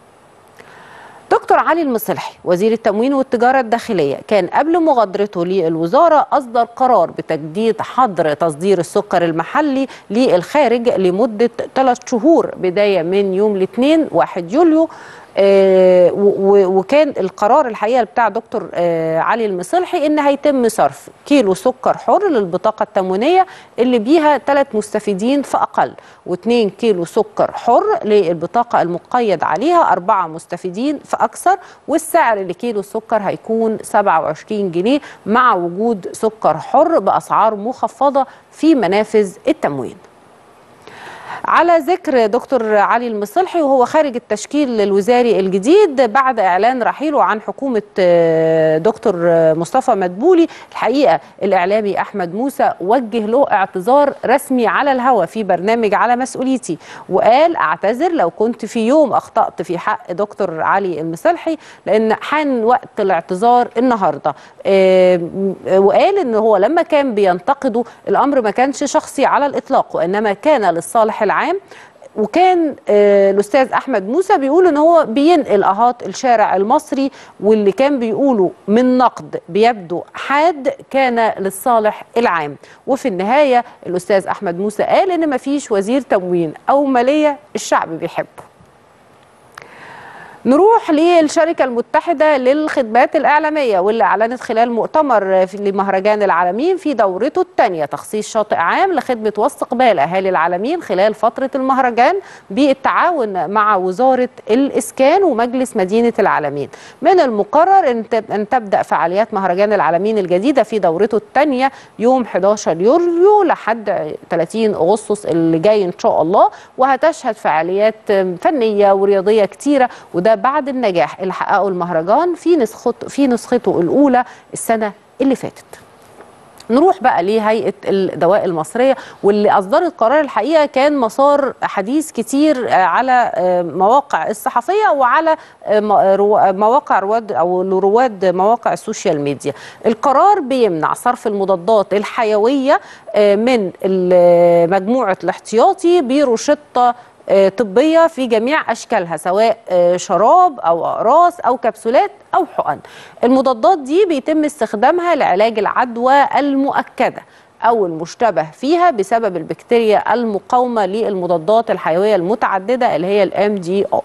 دكتور علي المصلحي وزير التموين والتجارة الداخلية كان قبل مغادرته للوزارة أصدر قرار بتجديد حظر تصدير السكر المحلي للخارج لمدة ثلاث شهور بداية من يوم الاثنين 1 يوليو آه وكان القرار الحقيقه بتاع دكتور آه علي المصلحي ان هيتم صرف كيلو سكر حر للبطاقه التموينيه اللي بيها ثلاث مستفيدين فاقل و2 كيلو سكر حر للبطاقه المقيد عليها اربعه مستفيدين فاكثر والسعر لكيلو السكر هيكون 27 جنيه مع وجود سكر حر باسعار مخفضه في منافذ التموين على ذكر دكتور علي المصلحي وهو خارج التشكيل الوزاري الجديد بعد اعلان رحيله عن حكومه آه، دكتور آه، مصطفى مدبولي الحقيقه الاعلامي احمد موسى وجه له اعتذار رسمي على الهوا في برنامج على مسؤوليتي وقال اعتذر لو كنت في يوم اخطات في حق دكتور علي المصلحي لان حان وقت الاعتذار النهارده آه، م- وقال ان هو لما كان بينتقده الامر ما كانش شخصي على الاطلاق وانما كان للصالح العام وكان آه، الاستاذ احمد موسى بيقول ان هو بينقل اهات الشارع المصري واللي كان بيقوله من نقد بيبدو حاد كان للصالح العام وفي النهايه الاستاذ احمد موسى قال ان مفيش وزير تموين او ماليه الشعب بيحبه نروح للشركة المتحدة للخدمات الإعلامية واللي أعلنت خلال مؤتمر في لمهرجان العالمين في دورته الثانية تخصيص شاطئ عام لخدمة واستقبال أهالي العالمين خلال فترة المهرجان بالتعاون مع وزارة الإسكان ومجلس مدينة العالمين من المقرر أن تب- أن تبدأ فعاليات مهرجان العالمين الجديدة في دورته الثانية يوم 11 يوليو لحد 30 أغسطس اللي جاي إن شاء الله وهتشهد فعاليات فنية ورياضية كتيرة وده بعد النجاح اللي حققه المهرجان في نسخته في نسخته الأولى السنة اللي فاتت. نروح بقى لهيئه الدواء المصريه واللي اصدرت قرار الحقيقه كان مسار حديث كتير آه، على آه، مواقع الصحفيه وعلى آه، م- رو- مواقع رواد او رواد مواقع السوشيال ميديا. القرار بيمنع صرف المضادات الحيويه آه، من ال- مجموعه الاحتياطي بروشته آه، طبية في جميع أشكالها سواء آه، شراب أو أقراص أو كبسولات أو حقن المضادات دي بيتم استخدامها لعلاج العدوى المؤكدة أو المشتبه فيها بسبب البكتيريا المقاومة للمضادات الحيوية المتعددة اللي هي الام دي ار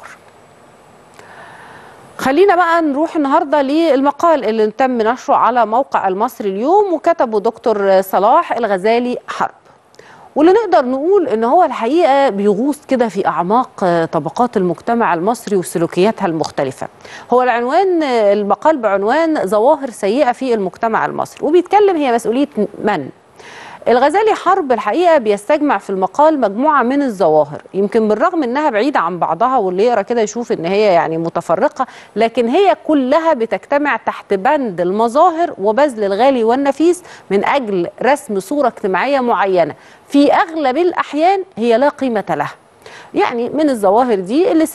خلينا بقى نروح النهارده للمقال اللي تم نشره على موقع المصري اليوم وكتبه دكتور صلاح الغزالي حرب واللي نقدر نقول ان هو الحقيقه بيغوص كده في اعماق آه، طبقات المجتمع المصري وسلوكياتها المختلفه. هو العنوان آه، المقال بعنوان ظواهر سيئه في المجتمع المصري وبيتكلم هي مسؤوليه من؟ الغزالي حرب الحقيقه بيستجمع في المقال مجموعه من الظواهر يمكن بالرغم انها بعيده عن بعضها واللي يقرا كده يشوف ان هي يعني متفرقه لكن هي كلها بتجتمع تحت بند المظاهر وبذل الغالي والنفيس من اجل رسم صوره اجتماعيه معينه في اغلب الاحيان هي لا قيمه لها يعني من الظواهر دي اللي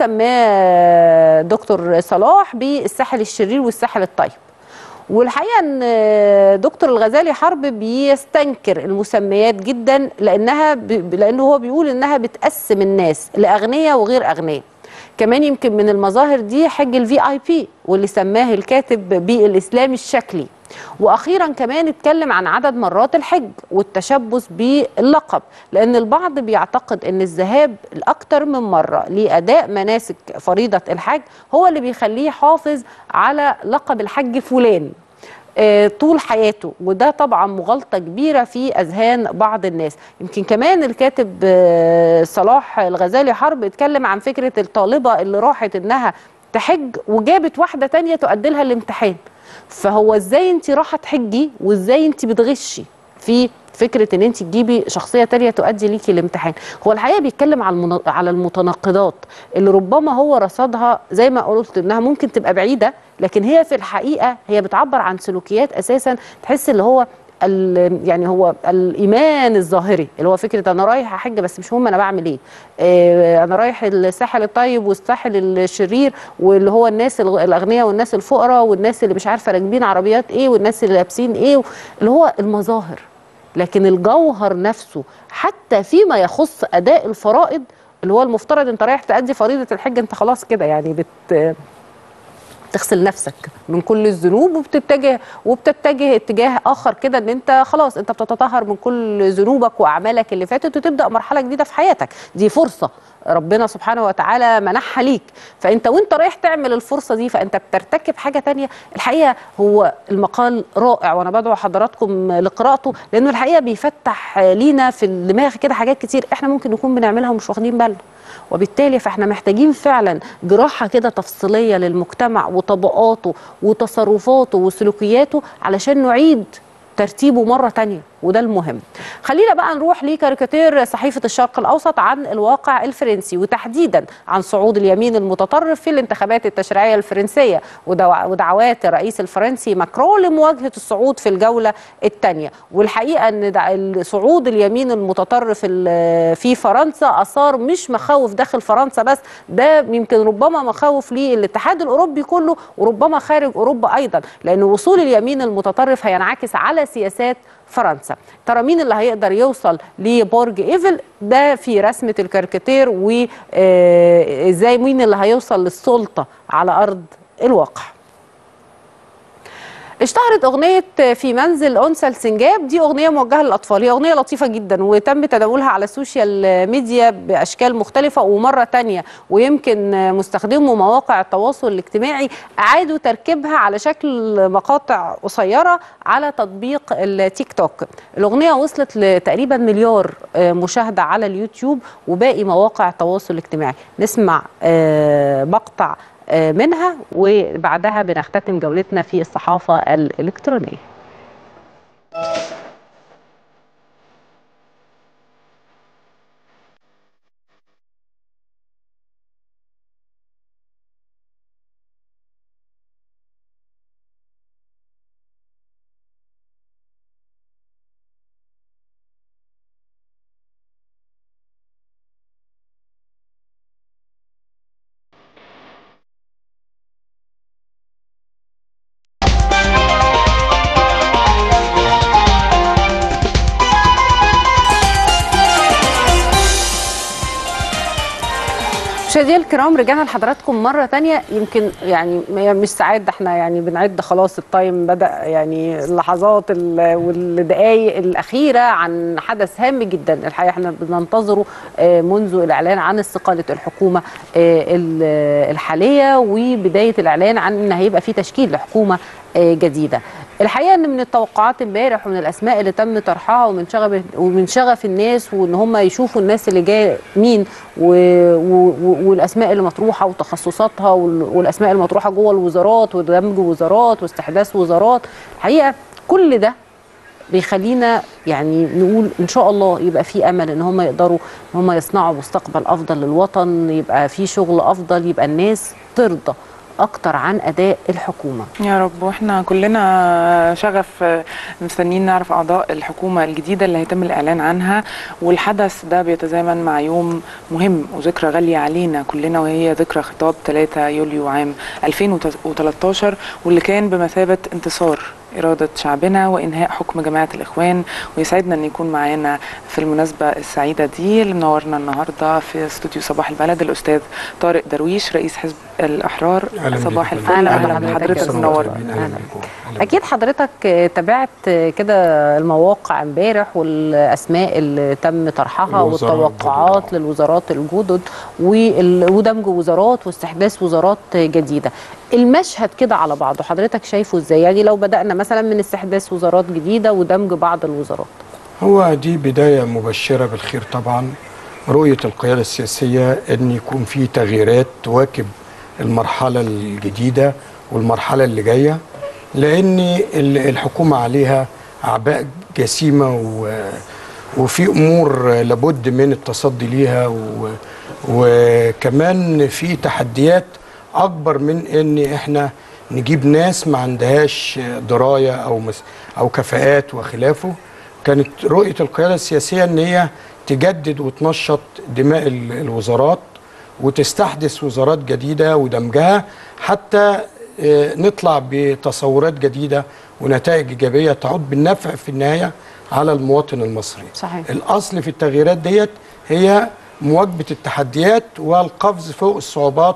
سماه دكتور صلاح بالساحل الشرير والساحل الطيب والحقيقه ان دكتور الغزالي حرب بيستنكر المسميات جدا لانها ب... لانه هو بيقول انها بتقسم الناس لاغنياء وغير اغنياء كمان يمكن من المظاهر دي حج الفي اي بي واللي سماه الكاتب بالاسلام الشكلي واخيرا كمان اتكلم عن عدد مرات الحج والتشبث باللقب لان البعض بيعتقد ان الذهاب الاكثر من مره لاداء مناسك فريضه الحج هو اللي بيخليه يحافظ على لقب الحج فلان آه، طول حياته وده طبعا مغالطه كبيره في اذهان بعض الناس يمكن كمان الكاتب آه، صلاح الغزالي حرب اتكلم عن فكره الطالبه اللي راحت انها تحج وجابت واحده تانية تؤدي لها الامتحان فهو ازاي انت رايحه تحجي وازاي انت بتغشي في فكره ان انت تجيبي شخصيه تانية تؤدي ليكي الامتحان هو الحقيقه بيتكلم على المنا... على المتناقضات اللي ربما هو رصدها زي ما قلت انها ممكن تبقى بعيده لكن هي في الحقيقه هي بتعبر عن سلوكيات اساسا تحس اللي هو ال- يعني هو الايمان الظاهري اللي هو فكره انا رايح احج بس مش مهم انا بعمل ايه آه، انا رايح الساحل الطيب والساحل الشرير واللي هو الناس الغ- الاغنياء والناس الفقراء والناس اللي مش عارفه راكبين عربيات ايه والناس اللي لابسين ايه اللي هو المظاهر لكن الجوهر نفسه حتى فيما يخص اداء الفرائض اللي هو المفترض انت رايح تأدي فريضه الحج انت خلاص كده يعني بت تغسل نفسك من كل الذنوب وبتتجه وبتتجه اتجاه اخر كده ان انت خلاص انت بتتطهر من كل ذنوبك واعمالك اللي فاتت وتبدا مرحله جديده في حياتك دي فرصه ربنا سبحانه وتعالى منحها ليك فانت وانت رايح تعمل الفرصه دي فانت بترتكب حاجه تانية الحقيقه هو المقال رائع وانا بدعو حضراتكم لقراءته لانه الحقيقه بيفتح لينا في الدماغ كده حاجات كتير احنا ممكن نكون بنعملها ومش واخدين بالنا وبالتالي فاحنا محتاجين فعلا جراحه كده تفصيليه للمجتمع وطبقاته وتصرفاته وسلوكياته علشان نعيد ترتيبه مره تانية وده المهم خلينا بقى نروح لكاريكاتير صحيفه الشرق الاوسط عن الواقع الفرنسي وتحديدا عن صعود اليمين المتطرف في الانتخابات التشريعيه الفرنسيه ودع- ودعوات الرئيس الفرنسي ماكرون لمواجهه الصعود في الجوله الثانيه والحقيقه ان دع- صعود اليمين المتطرف ال- في فرنسا اثار مش مخاوف داخل فرنسا بس ده يمكن ربما مخاوف للاتحاد الاوروبي كله وربما خارج اوروبا ايضا لان وصول اليمين المتطرف هينعكس على سياسات فرنسا ترى مين اللي هيقدر يوصل لبرج ايفل ده في رسمه الكاريكاتير وازاي مين اللي هيوصل للسلطه على ارض الواقع اشتهرت أغنية في منزل أنثى السنجاب دي أغنية موجهة للأطفال هي أغنية لطيفة جدا وتم تداولها على السوشيال ميديا بأشكال مختلفة ومرة تانية ويمكن مستخدمو مواقع التواصل الاجتماعي أعادوا تركيبها على شكل مقاطع قصيرة على تطبيق التيك توك الأغنية وصلت لتقريبا مليار آه، مشاهدة على اليوتيوب وباقي مواقع التواصل الاجتماعي نسمع آه، مقطع آه، منها وبعدها بنختتم جولتنا في الصحافة الإلكترونية مشاهدينا الكرام رجعنا لحضراتكم مرة تانية يمكن يعني ما- مش ساعات ده احنا يعني بنعد خلاص التايم بدأ يعني اللحظات ال- والدقايق الأخيرة عن حدث هام جدا الحقيقة احنا بننتظره آه، منذ الإعلان عن استقالة الحكومة آه، ال- الحالية وبداية الإعلان عن إن هيبقى في تشكيل لحكومة آه، جديدة الحقيقه ان من التوقعات امبارح ومن الاسماء اللي تم طرحها ومن شغف ومن شغف الناس وان هم يشوفوا الناس اللي جايه مين و... و... والاسماء اللي مطروحه وتخصصاتها وال... والاسماء المطروحه جوه الوزارات ودمج وزارات واستحداث وزارات الحقيقه كل ده بيخلينا يعني نقول ان شاء الله يبقى في امل ان هم يقدروا ان هم يصنعوا مستقبل افضل للوطن يبقى في شغل افضل يبقى الناس ترضى اكتر عن اداء الحكومه يا رب واحنا كلنا شغف آه، مستنيين نعرف اعضاء الحكومه الجديده اللي هيتم الاعلان عنها والحدث ده بيتزامن مع يوم مهم وذكرى غاليه علينا كلنا وهي ذكرى خطاب 3 يوليو عام 2013 واللي كان بمثابه انتصار إرادة شعبنا وإنهاء حكم جماعة الإخوان ويسعدنا أن يكون معانا في المناسبة السعيدة دي اللي منورنا النهاردة في استوديو صباح البلد الأستاذ طارق درويش رئيس حزب الأحرار أهلا صباح بيك. الفل أهلا أهلا بحضرتك. بحضرتك أهلا منور أهلا أهلا. بيكم. أهلا اكيد حضرتك آه، تابعت آه، كده المواقع امبارح والاسماء اللي تم طرحها الوزراء والتوقعات الجدد. للوزارات الجدد وال- ودمج وزارات واستحداث وزارات آه، جديده المشهد كده على بعضه حضرتك شايفه ازاي يعني لو بدانا مثلا من استحداث وزارات جديده ودمج بعض الوزارات هو دي بداية مبشرة بالخير طبعا رؤية القيادة السياسية أن يكون في تغييرات تواكب المرحلة الجديدة والمرحلة اللي جاية لأن ال- الحكومة عليها أعباء جسيمة و وفي أمور لابد من التصدي ليها و وكمان في تحديات أكبر من أن إحنا نجيب ناس ما عندهاش دراية أو مس أو كفاءات وخلافه كانت رؤية القيادة السياسية أن هي تجدد وتنشط دماء ال- الوزارات وتستحدث وزارات جديدة ودمجها حتى آه، نطلع بتصورات جديدة ونتائج إيجابية تعود بالنفع في النهاية على المواطن المصري صحيح. الأصل في التغييرات ديت هي مواجهة التحديات والقفز فوق الصعوبات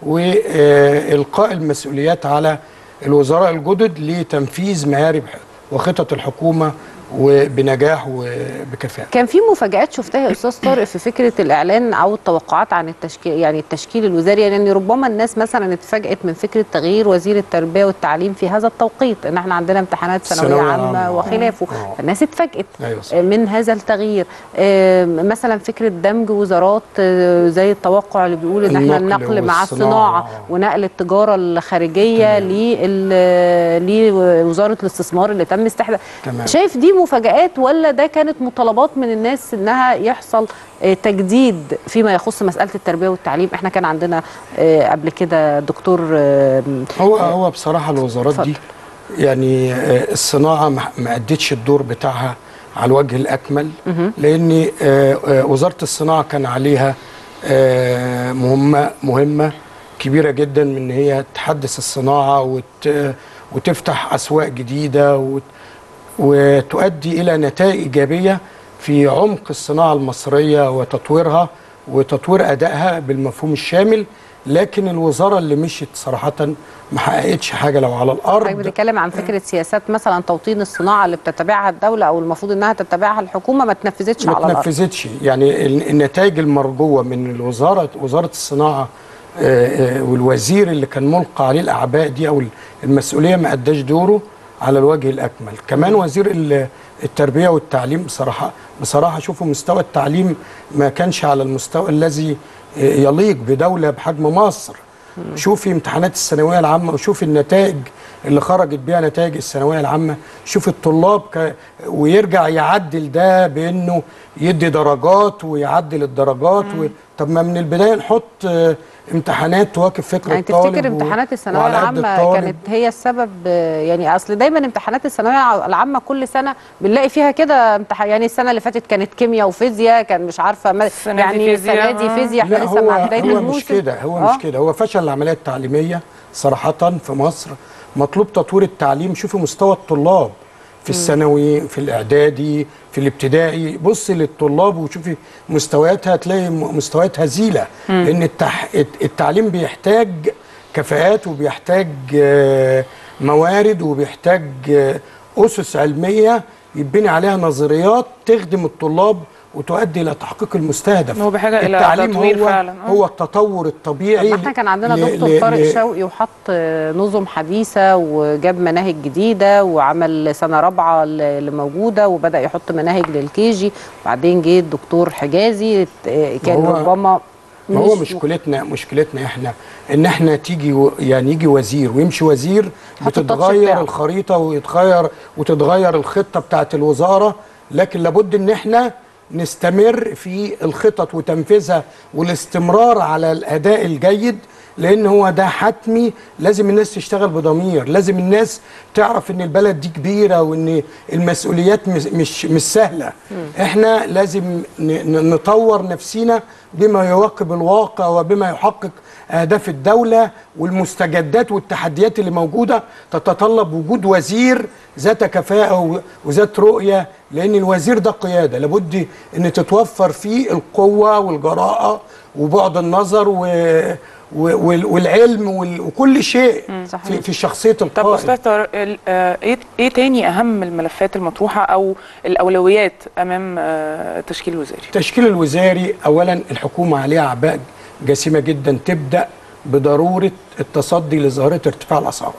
وإلقاء المسؤوليات على الوزراء الجدد لتنفيذ مهارب وخطط الحكومة وبنجاح وبكفاءة كان في مفاجآت شفتها يا استاذ طارق في فكره الاعلان او التوقعات عن التشكيل يعني التشكيل الوزاري يعني ربما الناس مثلا اتفاجئت من فكره تغيير وزير التربيه والتعليم في هذا التوقيت ان احنا عندنا امتحانات ثانويه ثانوية عامه عامة. وخلافه آه. فالناس اتفاجئت أيوة صح. من هذا التغيير آم، مثلا فكره دمج وزارات آه، زي التوقع اللي بيقول ان احنا النقل النقل مع والصناعة. الصناعه ونقل التجاره الخارجيه تمام. لل- لوزاره الاستثمار اللي تم استحداث تمام. شايف دي مفاجآت ولا ده كانت مطالبات من الناس انها يحصل آه، تجديد فيما يخص مساله التربيه والتعليم احنا كان عندنا آه، قبل كده دكتور آه، هو هو بصراحه الوزارات اتفضل. دي يعني آه، الصناعه ما ما ادتش الدور بتاعها على الوجه الاكمل لان آه، آه، وزاره الصناعه كان عليها آه، مهمه مهمه كبيره جدا من ان هي تحدث الصناعه وت وتفتح اسواق جديده وت وتؤدي الى نتائج ايجابيه في عمق الصناعه المصريه وتطويرها وتطوير ادائها بالمفهوم الشامل لكن الوزاره اللي مشيت صراحه ما حققتش حاجه لو على حضرتك الارض بنتكلم عن فكره سياسات مثلا توطين الصناعه اللي بتتبعها الدوله او المفروض انها تتبعها الحكومه ما تنفذتش ما على الارض تنفذتش يعني ال- النتائج المرجوه من الوزاره وزاره الصناعه آه، آه، والوزير اللي كان ملقى عليه الاعباء دي او المسؤوليه ما اداش دوره على الوجه الاكمل كمان وزير ال- التربيه والتعليم بصراحه بصراحه شوفوا مستوى التعليم ما كانش على المستوى الذي آه، يليق بدوله بحجم مصر شوفي امتحانات الثانويه العامه وشوفي النتائج اللي خرجت بيها نتائج الثانويه العامه شوف الطلاب ك... ويرجع يعدل ده بانه يدي درجات ويعدل الدرجات و... طب ما من البدايه نحط آه، امتحانات تواكب فكر يعني الطالب تفتكر و- امتحانات الثانويه وعلى قد العامه الطالب. كانت هي السبب آه، يعني اصل دايما امتحانات الثانويه العامه كل سنه بنلاقي فيها كده امتحان يعني السنه اللي فاتت كانت كيمياء وفيزياء كان مش عارفه ما السنة دي يعني السنه فيزياء، دي آه. فيزياء احنا لا لسه هو مع بدايه هو الموسم مش كده هو آه. مش كده هو فشل العمليه التعليميه صراحه في مصر مطلوب تطوير التعليم شوفي مستوى الطلاب في الثانوي في الاعدادي في الابتدائي بصي للطلاب وشوفي مستوياتها هتلاقي م- مستويات هزيله لان التح... الت- التعليم بيحتاج كفاءات وبيحتاج آه، موارد وبيحتاج آه، اسس علميه يبني عليها نظريات تخدم الطلاب وتؤدي الى تحقيق المستهدف هو بحاجة إلى التعليم تطوير هو فعلاً، آه. هو التطور الطبيعي طب ما احنا كان عندنا ل- دكتور ل- طارق ل- شوقي وحط آه، نظم حديثه وجاب مناهج جديده وعمل سنه رابعه ل- اللي موجوده وبدا يحط مناهج للكيجي وبعدين جه الدكتور حجازي آه، كان هو- ربما ما هو مش مشكلتنا مشكلتنا احنا ان احنا تيجي و- يعني يجي وزير ويمشي وزير حط التاتش بتتغير بتاعه. الخريطه ويتغير وتتغير الخطه بتاعت الوزاره لكن لابد ان احنا نستمر في الخطط وتنفيذها والاستمرار على الاداء الجيد لان هو ده حتمي لازم الناس تشتغل بضمير لازم الناس تعرف ان البلد دي كبيره وان المسؤوليات مش مش, مش سهله احنا لازم ن- ن- نطور نفسينا بما يواكب الواقع وبما يحقق اهداف الدوله والمستجدات والتحديات اللي موجوده تتطلب وجود وزير ذات كفاءه و- وذات رؤيه لان الوزير ده قياده لابد ان تتوفر فيه القوه والجراءه وبعد النظر و و- وال- والعلم وال- وكل شيء صحيح. في, في شخصيه طب القائد استاذ طارق ال- آه، ايه ايه تاني اهم الملفات المطروحه او الاولويات امام آه، التشكيل الوزاري التشكيل الوزاري اولا الحكومه عليها اعباء جسيمه جدا تبدا بضروره التصدي لظاهره ارتفاع الاسعار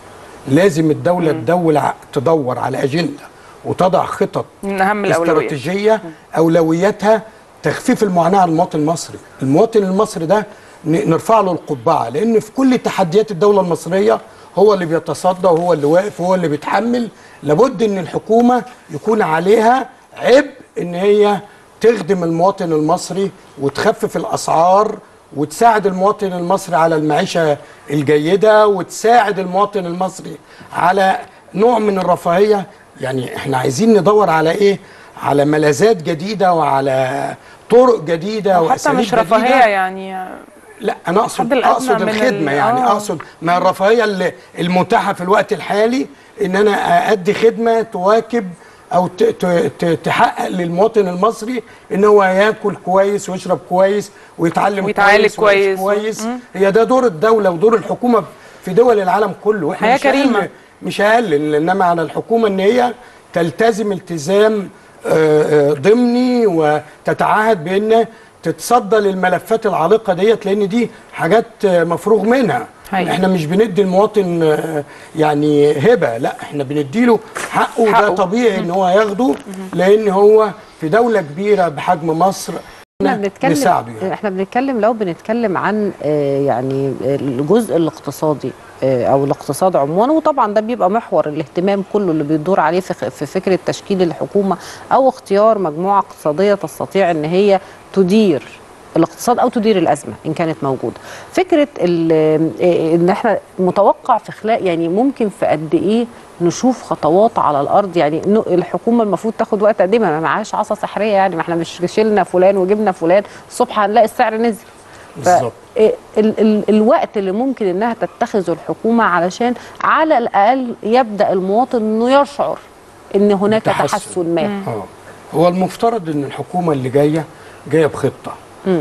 لازم الدوله تدور ع- تدور على اجنده وتضع خطط من اهم الاولويات استراتيجيه اولوياتها تخفيف المعاناه على المواطن المصري المواطن المصري ده ن- نرفع له القبعه لان في كل تحديات الدوله المصريه هو اللي بيتصدى وهو اللي واقف وهو اللي بيتحمل لابد ان الحكومه يكون عليها عبء ان هي تخدم المواطن المصري وتخفف الاسعار وتساعد المواطن المصري على المعيشه الجيده وتساعد المواطن المصري على نوع من الرفاهيه يعني احنا عايزين ندور على ايه على ملاذات جديده وعلى طرق جديده حتى واساليب مش رفاهيه جديدة. يعني لا انا اقصد الحد الأدنى اقصد من الخدمه ال- يعني آه. اقصد ما الرفاهيه اللي المتاحه في الوقت الحالي ان انا ادي خدمه تواكب او ت- ت- ت- تحقق للمواطن المصري ان هو ياكل كويس ويشرب كويس ويتعلم ويتعالج ويعيش كويس. كويس هي ده دور الدوله ودور الحكومه في دول العالم كله واحنا حياة مش أقل- كريمة. مش اقل انما على الحكومه ان هي تلتزم التزام آه، آه، ضمني وتتعهد بان تتصدى للملفات العالقه ديت لان دي حاجات آه، مفروغ منها حقيقي. احنا مش بندي المواطن آه، يعني هبه لا احنا بنديله حقه, حقه. ده طبيعي ان هو ياخده لان هو في دوله كبيره بحجم مصر احنا بنتكلم نساعده يعني. احنا بنتكلم لو بنتكلم عن آه، يعني الجزء الاقتصادي آه، او الاقتصاد عموما وطبعا ده بيبقى محور الاهتمام كله اللي بيدور عليه في خ- في فكره تشكيل الحكومه او اختيار مجموعه اقتصاديه تستطيع ان هي تدير الاقتصاد او تدير الازمه ان كانت موجوده. فكره ال- آه، ان احنا متوقع في خلال يعني ممكن في قد ايه نشوف خطوات على الارض يعني إنه الحكومه المفروض تاخد وقت قد ايه ما معهاش عصا سحريه يعني ما احنا مش شلنا فلان وجبنا فلان الصبح هنلاقي السعر نزل. ف- بالظبط. إيه ال ال الوقت اللي ممكن انها تتخذه الحكومه علشان على الاقل يبدا المواطن انه يشعر ان هناك تحسن. تحسن ما اه هو المفترض ان الحكومه اللي جايه جايه بخطه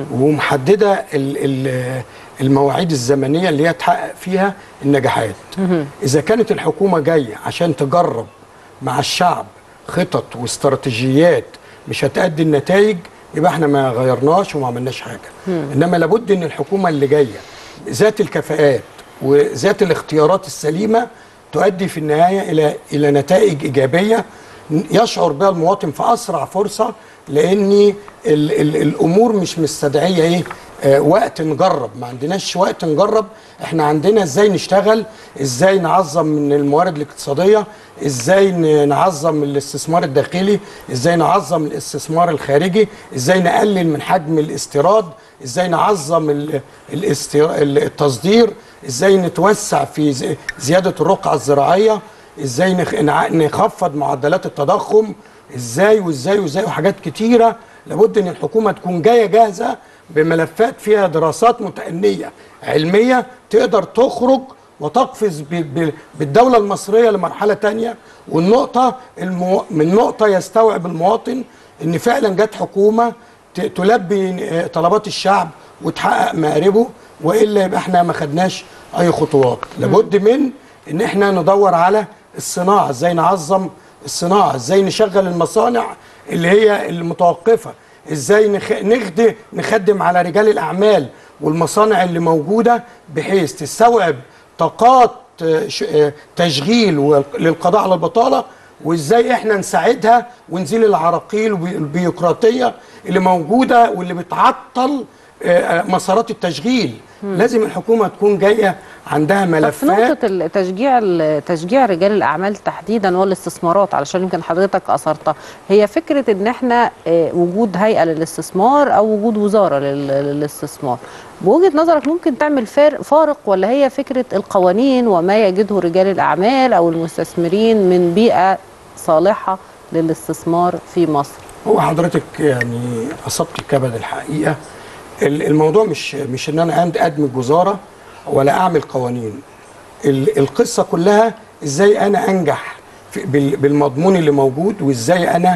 ومحدده ال- ال- المواعيد الزمنيه اللي هي تحقق فيها النجاحات اذا كانت الحكومه جايه عشان تجرب مع الشعب خطط واستراتيجيات مش هتأدي النتائج يبقى احنا ما غيرناش وما عملناش حاجه انما لابد ان الحكومه اللي جايه ذات الكفاءات وذات الاختيارات السليمه تؤدي في النهايه الى الى نتائج ايجابيه يشعر بها المواطن في اسرع فرصه لان ال ال الامور مش مستدعيه ايه آه وقت نجرب ما عندناش وقت نجرب احنا عندنا ازاي نشتغل ازاي نعظم من الموارد الاقتصاديه ازاي ن- نعظم الاستثمار الداخلي ازاي نعظم الاستثمار الخارجي ازاي نقلل من حجم الاستيراد ازاي نعظم ال- الاستير- التصدير ازاي نتوسع في ز- زياده الرقعه الزراعيه ازاي نخ- نع- نخفض معدلات التضخم ازاي وازاي وازاي وحاجات كتيره لابد ان الحكومه تكون جايه جاهزه بملفات فيها دراسات متأنية علمية تقدر تخرج وتقفز ب- ب- بالدولة المصرية لمرحلة تانية والنقطة المو... من نقطة يستوعب المواطن ان فعلا جت حكومة ت- تلبي آه، طلبات الشعب وتحقق مآربه والا يبقى احنا ما خدناش اي خطوات لابد من ان احنا ندور على الصناعه ازاي نعظم الصناعه ازاي نشغل المصانع اللي هي المتوقفه ازاي نخ... نخدم نخدم على رجال الاعمال والمصانع اللي موجوده بحيث تستوعب طاقات آه، ش- آه، تشغيل وال- للقضاء على البطاله وازاي احنا نساعدها ونزيل العراقيل والبيروقراطيه اللي موجوده واللي بتعطل آه، آه، مسارات التشغيل لازم الحكومه تكون جايه عندها طب في ملفات نقطة التشجيع تشجيع رجال الأعمال تحديدا والاستثمارات علشان يمكن حضرتك أثرتها هي فكرة إن إحنا آه، وجود هيئة للاستثمار أو وجود وزارة لل- للاستثمار بوجهة نظرك ممكن تعمل فار- فارق ولا هي فكرة القوانين وما يجده رجال الأعمال أو المستثمرين من بيئة صالحة للاستثمار في مصر هو حضرتك يعني اصبت الكبد الحقيقه ال- الموضوع مش مش ان انا عند ادمج وزاره ولا اعمل قوانين ال- القصه كلها ازاي انا انجح في- بال- بالمضمون اللي موجود وازاي انا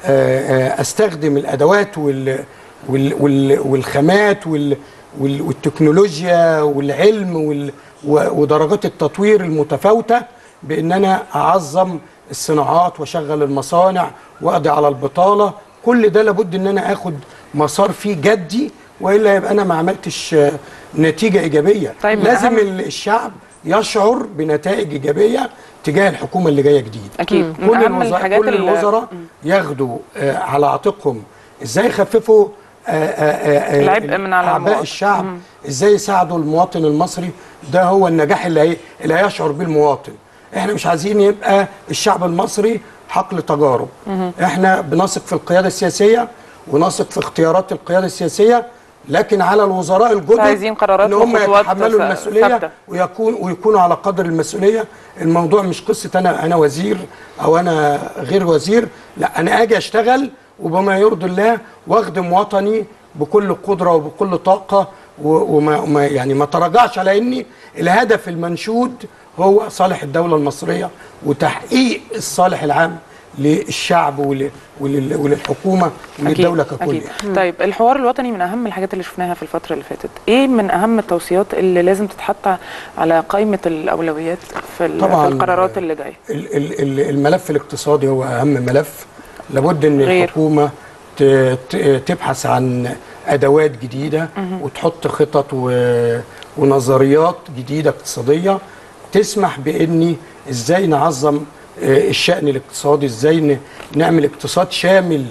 آه، آه، استخدم الادوات وال وال وال والخامات وال وال والتكنولوجيا والعلم وال و- ودرجات التطوير المتفاوته بان انا اعظم الصناعات واشغل المصانع واقضي على البطاله كل ده لابد ان انا اخد مسار فيه جدي والا يبقى انا ما عملتش آه، نتيجه ايجابيه طيب من لازم أهم- ال- الشعب يشعر بنتائج ايجابيه تجاه الحكومه اللي جايه جديد اكيد من كل اهم الوزراء الحاجات كل اللي- الوزراء ياخدوا آه، على عاتقهم ازاي يخففوا آه، آه، آه، العبء من على اعباء المواطن. الشعب ازاي يساعدوا المواطن المصري ده هو النجاح اللي هي اللي هيشعر بيه المواطن احنا مش عايزين يبقى الشعب المصري حقل تجارب احنا بنثق في القياده السياسيه ونثق في اختيارات القياده السياسيه لكن على الوزراء الجدد عايزين قرارات ان هم وخطوات يتحملوا ث- المسؤوليه ثابتة. ويكون ويكونوا على قدر المسؤوليه الموضوع مش قصه انا انا وزير او انا غير وزير لا انا اجي اشتغل وبما يرضي الله واخدم وطني بكل قدره وبكل طاقه و- وما وما- يعني ما تراجعش على اني الهدف المنشود هو صالح الدوله المصريه وتحقيق الصالح العام للشعب ول- ولل- وللحكومه وللدوله ككل أكيد. يعني. طيب الحوار الوطني من اهم الحاجات اللي شفناها في الفتره اللي فاتت ايه من اهم التوصيات اللي لازم تتحط على قائمه الاولويات في, ال- طبعاً. في القرارات اللي جايه ال- ال- ال- الملف الاقتصادي هو اهم ملف لابد ان غير. الحكومه ت- ت- تبحث عن ادوات جديده وتحط خطط و- ونظريات جديده اقتصاديه تسمح بان ازاي نعظم آه، الشان الاقتصادي ازاي ن- نعمل اقتصاد شامل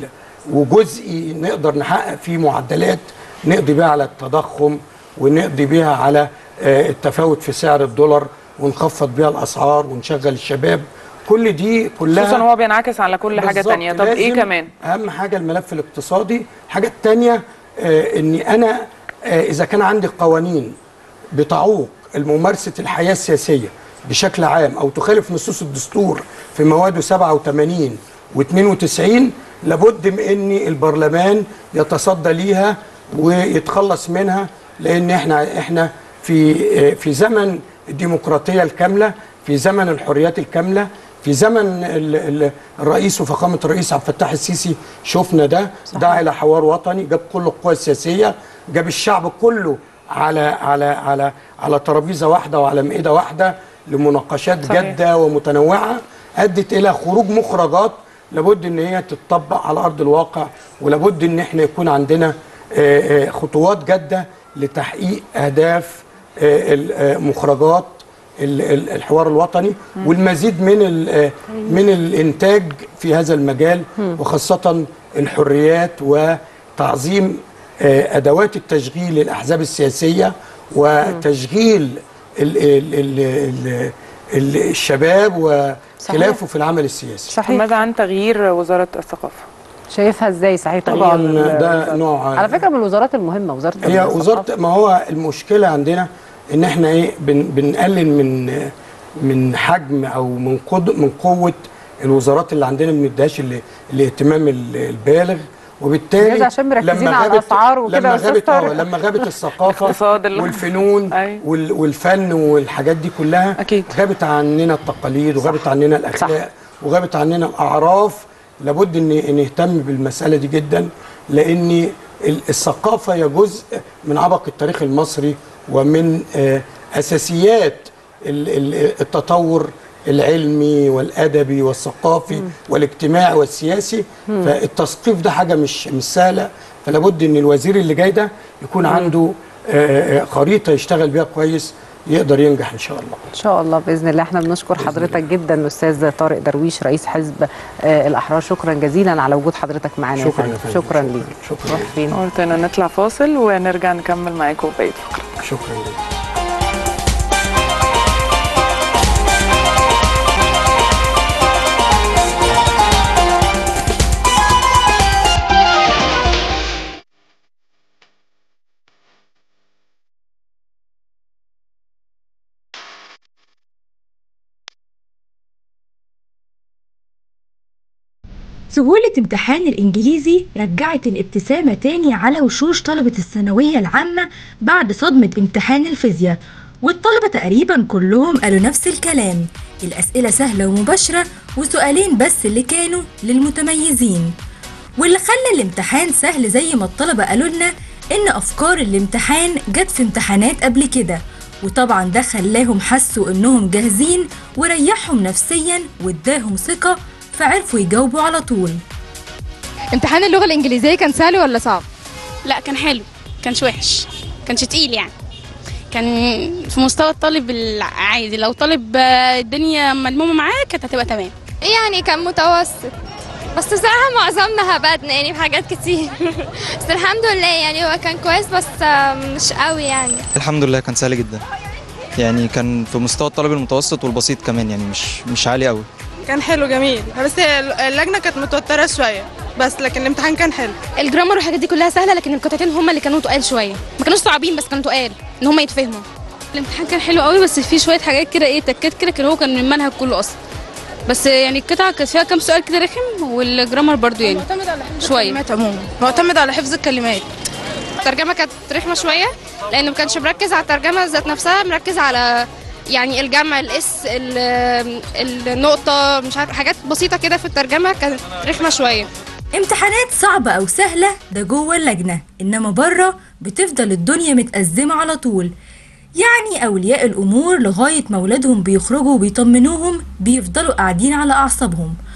وجزئي نقدر نحقق فيه معدلات نقضي بيها على التضخم ونقضي بيها على آه، التفاوت في سعر الدولار ونخفض بيها الاسعار ونشغل الشباب كل دي كلها خصوصا هو بينعكس على كل حاجه بالظبط. تانية طب ايه لازم كمان اهم حاجه الملف الاقتصادي الحاجه الثانيه آه اني انا آه اذا كان عندي قوانين بتعوق ممارسه الحياه السياسيه بشكل عام او تخالف نصوص الدستور في مواده 87 و92 لابد من ان البرلمان يتصدى ليها ويتخلص منها لان احنا احنا في آه في زمن الديمقراطيه الكامله في زمن الحريات الكامله في زمن ال- ال- الرئيس وفخامه الرئيس عبد الفتاح السيسي شفنا ده دعا الى حوار وطني جاب كل القوى السياسيه جاب الشعب كله على على على على ترابيزه واحده وعلى مائده واحده لمناقشات صحيح. جاده ومتنوعه ادت الى خروج مخرجات لابد ان هي تتطبق على ارض الواقع ولابد ان احنا يكون عندنا آه، آه، خطوات جاده لتحقيق اهداف آه، ال- آه، مخرجات ال- ال- الحوار الوطني والمزيد من ال- آه، من الانتاج في هذا المجال وخاصه الحريات وتعظيم آه، ادوات التشغيل للاحزاب السياسيه وتشغيل ال ال ال ال ال الشباب وخلافه في العمل السياسي طب ماذا عن تغيير وزاره الثقافه شايفها ازاي صحيح تغيير طبعا ال- ده الوزارة؟ نوع على فكره من الوزارات المهمه وزاره هي الثقافة. وزاره ما هو المشكله عندنا ان احنا ايه بن بنقلل من من حجم او من قد من قوه الوزارات اللي عندنا ما بنديهاش ال- الاهتمام ال- البالغ وبالتالي جايز عشان مركزين على غابت- الأسعار وكده لما يا أستاذ غابت طارق. آه، لما غابت الثقافه الاقتصاد ال- والفنون أيوة. وال- والفن والحاجات دي كلها أكيد. غابت عننا التقاليد وغابت عننا الاخلاق وغابت عننا الاعراف لابد ان نهتم بالمساله دي جدا لان ال- الثقافه هي جزء من عبق التاريخ المصري ومن آه، اساسيات ال- ال- التطور العلمي والادبي والثقافي والاجتماعي والسياسي فالتثقيف ده حاجه مش مش سهله فلابد ان الوزير اللي جاي ده يكون عنده آه، آه، خريطه يشتغل بيها كويس يقدر ينجح ان شاء الله ان شاء الله باذن الله احنا بنشكر حضرتك جدا الاستاذ طارق درويش رئيس حزب آه، الاحرار شكرا جزيلا على وجود حضرتك معانا يا شكرا فندم. يا فندم. شكرا ليك شكرا روح فين قلت انه نطلع فاصل ونرجع نكمل معاكم بقيه الفقره شكرا جدا سهولة امتحان الإنجليزي رجعت الابتسامة تاني على وشوش طلبة الثانوية العامة بعد صدمة امتحان الفيزياء والطلبة تقريبا كلهم قالوا نفس الكلام الأسئلة سهلة ومباشرة وسؤالين بس اللي كانوا للمتميزين واللي خلى الامتحان سهل زي ما الطلبة قالوا لنا إن أفكار الامتحان جت في امتحانات قبل كده وطبعا ده خلاهم حسوا إنهم جاهزين وريحهم نفسيا واداهم ثقة فعرفوا يجاوبوا على طول امتحان اللغة الإنجليزية كان سهل ولا صعب؟ لا كان حلو كانش وحش كانش تقيل يعني كان في مستوى الطالب العادي لو طالب آه، الدنيا ملمومه معاه كانت هتبقى تمام يعني كان متوسط بس بصراحة معظمنا هبدنا يعني في حاجات كتير بس الحمد لله يعني هو كان كويس بس آه، مش قوي يعني الحمد لله كان سهل جدا يعني كان في مستوى الطالب المتوسط والبسيط كمان يعني مش مش عالي قوي كان حلو جميل بس اللجنه كانت متوتره شويه بس لكن الامتحان كان حلو الجرامر والحاجات دي كلها سهله لكن القطعتين هم اللي كانوا تقال شويه ما كانوش صعبين بس كانوا تقال ان هم يتفهموا الامتحان كان حلو قوي بس في شويه حاجات كده ايه تكات كده كان هو كان من المنهج كله اصلا بس يعني القطعه كانت فيها كام سؤال كده رخم والجرامر برضو يعني معتمد على حفظ شوية. الكلمات عموما معتمد على حفظ الكلمات الترجمة كانت رخمة شوية لأنه ما كانش مركز على الترجمة ذات نفسها مركز على يعني الجمع الاس ال- النقطة مش عارف حاجات بسيطة كده في الترجمة كانت رخمة شوية امتحانات صعبة أو سهلة ده جوه اللجنة إنما بره بتفضل الدنيا متأزمة على طول يعني أولياء الأمور لغاية ما ولادهم بيخرجوا وبيطمنوهم بيفضلوا قاعدين على أعصابهم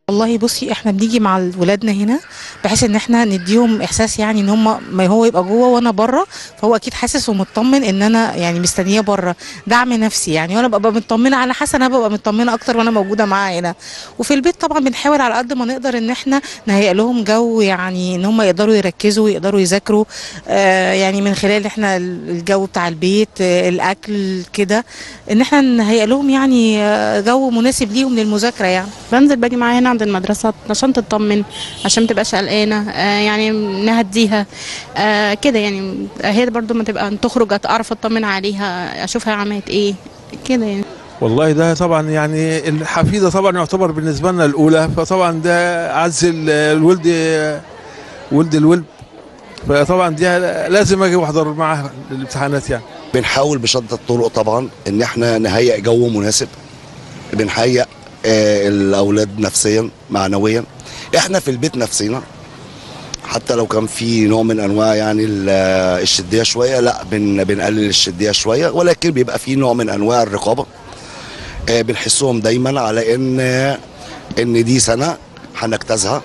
والله بصي احنا بنيجي مع ولادنا هنا بحيث ان احنا نديهم احساس يعني ان هم ما هو يبقى جوه وانا بره فهو اكيد حاسس ومطمن ان انا يعني مستنيه بره دعم نفسي يعني وانا ببقى مطمنه على حسن انا ببقى مطمنه اكتر وانا موجوده معاه هنا وفي البيت طبعا بنحاول على قد ما نقدر ان احنا نهيئ لهم جو يعني ان هم يقدروا يركزوا ويقدروا يذاكروا آه يعني من خلال احنا الجو بتاع البيت آه الاكل كده ان احنا نهيئ لهم يعني آه، جو مناسب ليهم للمذاكره يعني بنزل باجي معاها هنا عند المدرسة عشان تطمن عشان ما تبقاش قلقانة آه يعني نهديها آه كده يعني هي برضو ما تبقى تخرج اعرف اطمن عليها اشوفها عملت ايه كده يعني والله ده طبعا يعني الحفيده طبعا يعتبر بالنسبه لنا الاولى فطبعا ده اعز ال- الولد ولد الولد فطبعا دي لازم اجي واحضر معاها الامتحانات يعني بنحاول بشتى الطرق طبعا ان احنا نهيئ جو مناسب بنهيئ آه، الاولاد نفسيا معنويا احنا في البيت نفسينا حتى لو كان في نوع من انواع يعني ال- آه، الشديه شويه لا بن بنقلل الشديه شويه ولكن بيبقى في نوع من انواع الرقابه آه، بنحسهم دايما على ان ان دي سنه هنجتازها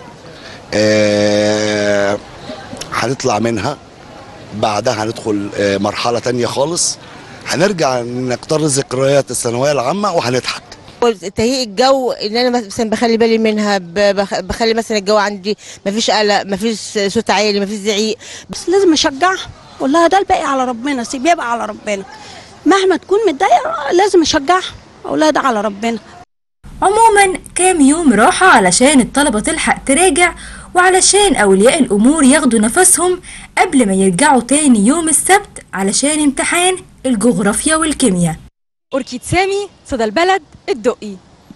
آه، هنطلع منها بعدها هندخل آه، مرحله تانية خالص هنرجع نختار ذكريات الثانويه العامه وهنضحك تهيئ الجو ان انا مثلا بخلي بالي منها ب- بخ- بخلي مثلا الجو عندي مفيش قلق مفيش صوت عالي مفيش زعيق بس لازم اشجعها اقول لها ده الباقي على ربنا سيبيه بقى على ربنا مهما تكون متضايقه لازم اشجعها اقول لها ده على ربنا عموما كام يوم راحة علشان الطلبة تلحق تراجع وعلشان أولياء الأمور ياخدوا نفسهم قبل ما يرجعوا تاني يوم السبت علشان امتحان الجغرافيا والكيمياء أوركيد سامي صدى البلد الدقي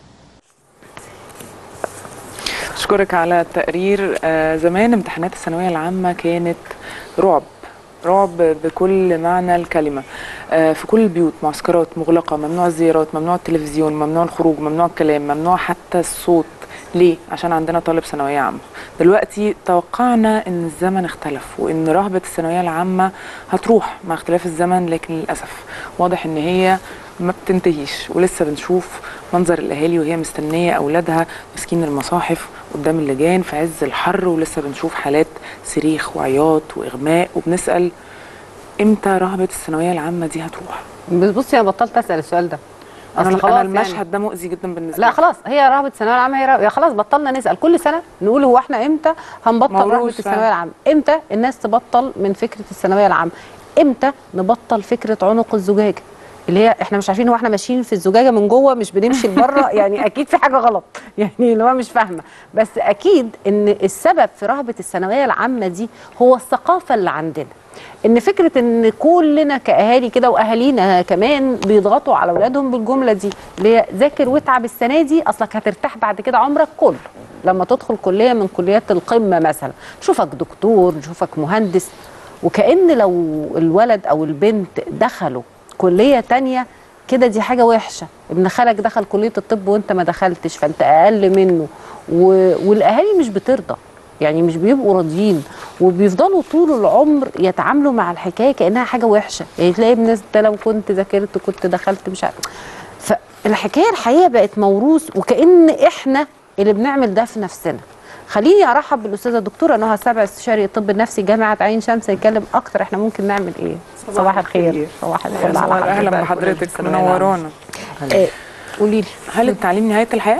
أشكرك على التقرير آه، زمان امتحانات الثانوية العامة كانت رعب رعب بكل معنى الكلمة آه، في كل البيوت معسكرات مغلقة ممنوع الزيارات ممنوع التلفزيون ممنوع الخروج ممنوع الكلام ممنوع حتى الصوت ليه؟ عشان عندنا طالب ثانوية عامة دلوقتي توقعنا ان الزمن اختلف وان رهبة الثانوية العامة هتروح مع اختلاف الزمن لكن للأسف واضح ان هي ما بتنتهيش ولسه بنشوف منظر الاهالي وهي مستنيه اولادها ماسكين المصاحف قدام اللجان في عز الحر ولسه بنشوف حالات صريخ وعياط واغماء وبنسال امتى رهبه الثانويه العامه دي هتروح بس بصي انا بطلت اسال السؤال ده انا أصل أنا خلاص المشهد يعني. ده مؤذي جدا بالنسبه لا لي. خلاص هي رهبه الثانويه العامه هي رهبة. يا خلاص بطلنا نسال كل سنه نقول هو احنا امتى هنبطل موروث رهبه فعلا. الثانويه العامه امتى الناس تبطل من فكره الثانويه العامه امتى نبطل فكره عنق الزجاجه اللي هي احنا مش عارفين هو احنا ماشيين في الزجاجه من جوه مش بنمشي لبره يعني اكيد في حاجه غلط يعني اللي هو مش فاهمه بس اكيد ان السبب في رهبه الثانويه العامه دي هو الثقافه اللي عندنا ان فكره ان كلنا كاهالي كده واهالينا كمان بيضغطوا على اولادهم بالجمله دي اللي هي ذاكر واتعب السنه دي اصلك هترتاح بعد كده عمرك كله لما تدخل كليه من كليات القمه مثلا نشوفك دكتور نشوفك مهندس وكأن لو الولد او البنت دخلوا كليه تانية كده دي حاجه وحشه ابن خالك دخل كليه الطب وانت ما دخلتش فانت اقل منه و... والاهالي مش بترضى يعني مش بيبقوا راضيين وبيفضلوا طول العمر يتعاملوا مع الحكايه كانها حاجه وحشه يعني تلاقي الناس ده لو كنت ذاكرت كنت دخلت مش عارف فالحكايه الحقيقه بقت موروث وكان احنا اللي بنعمل ده في نفسنا خليني ارحب بالاستاذه الدكتوره نهى سبع استشاري الطب النفسي جامعه عين شمس يتكلم اكتر احنا ممكن نعمل ايه صباح الخير صباح الفل على حضرتك اهلا بحضرتك منورانا إيه، قولي لي هل التعليم نهايه الحياه؟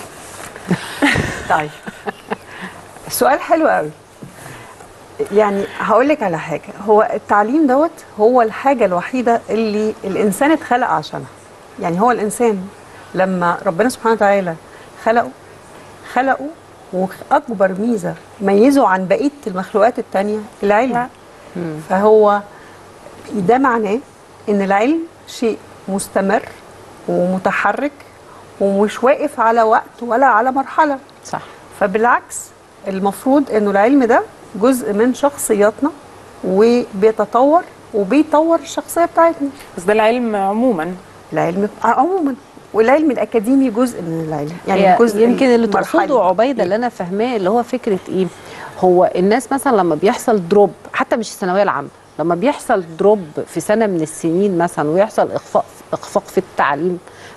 طيب سؤال حلو قوي يعني هقول لك على حاجه هو التعليم دوت هو الحاجه الوحيده اللي الانسان اتخلق عشانها يعني هو الانسان لما ربنا سبحانه وتعالى خلقه خلقه واكبر ميزه ميزه عن بقيه المخلوقات التانية العلم فهو ده معناه ان العلم شيء مستمر ومتحرك ومش واقف على وقت ولا على مرحله صح فبالعكس المفروض انه العلم ده جزء من شخصياتنا وبيتطور وبيطور الشخصيه بتاعتنا بس ده العلم عموما العلم عموما والعلم الاكاديمي جزء من العلم يعني يعني جزء يمكن اللي المرحلي. تقصده عبيده اللي انا فاهماه اللي هو فكره ايه هو الناس مثلا لما بيحصل دروب حتى مش الثانويه العامه لما بيحصل دروب في سنه من السنين مثلا ويحصل اخفاق اخفاق في التعليم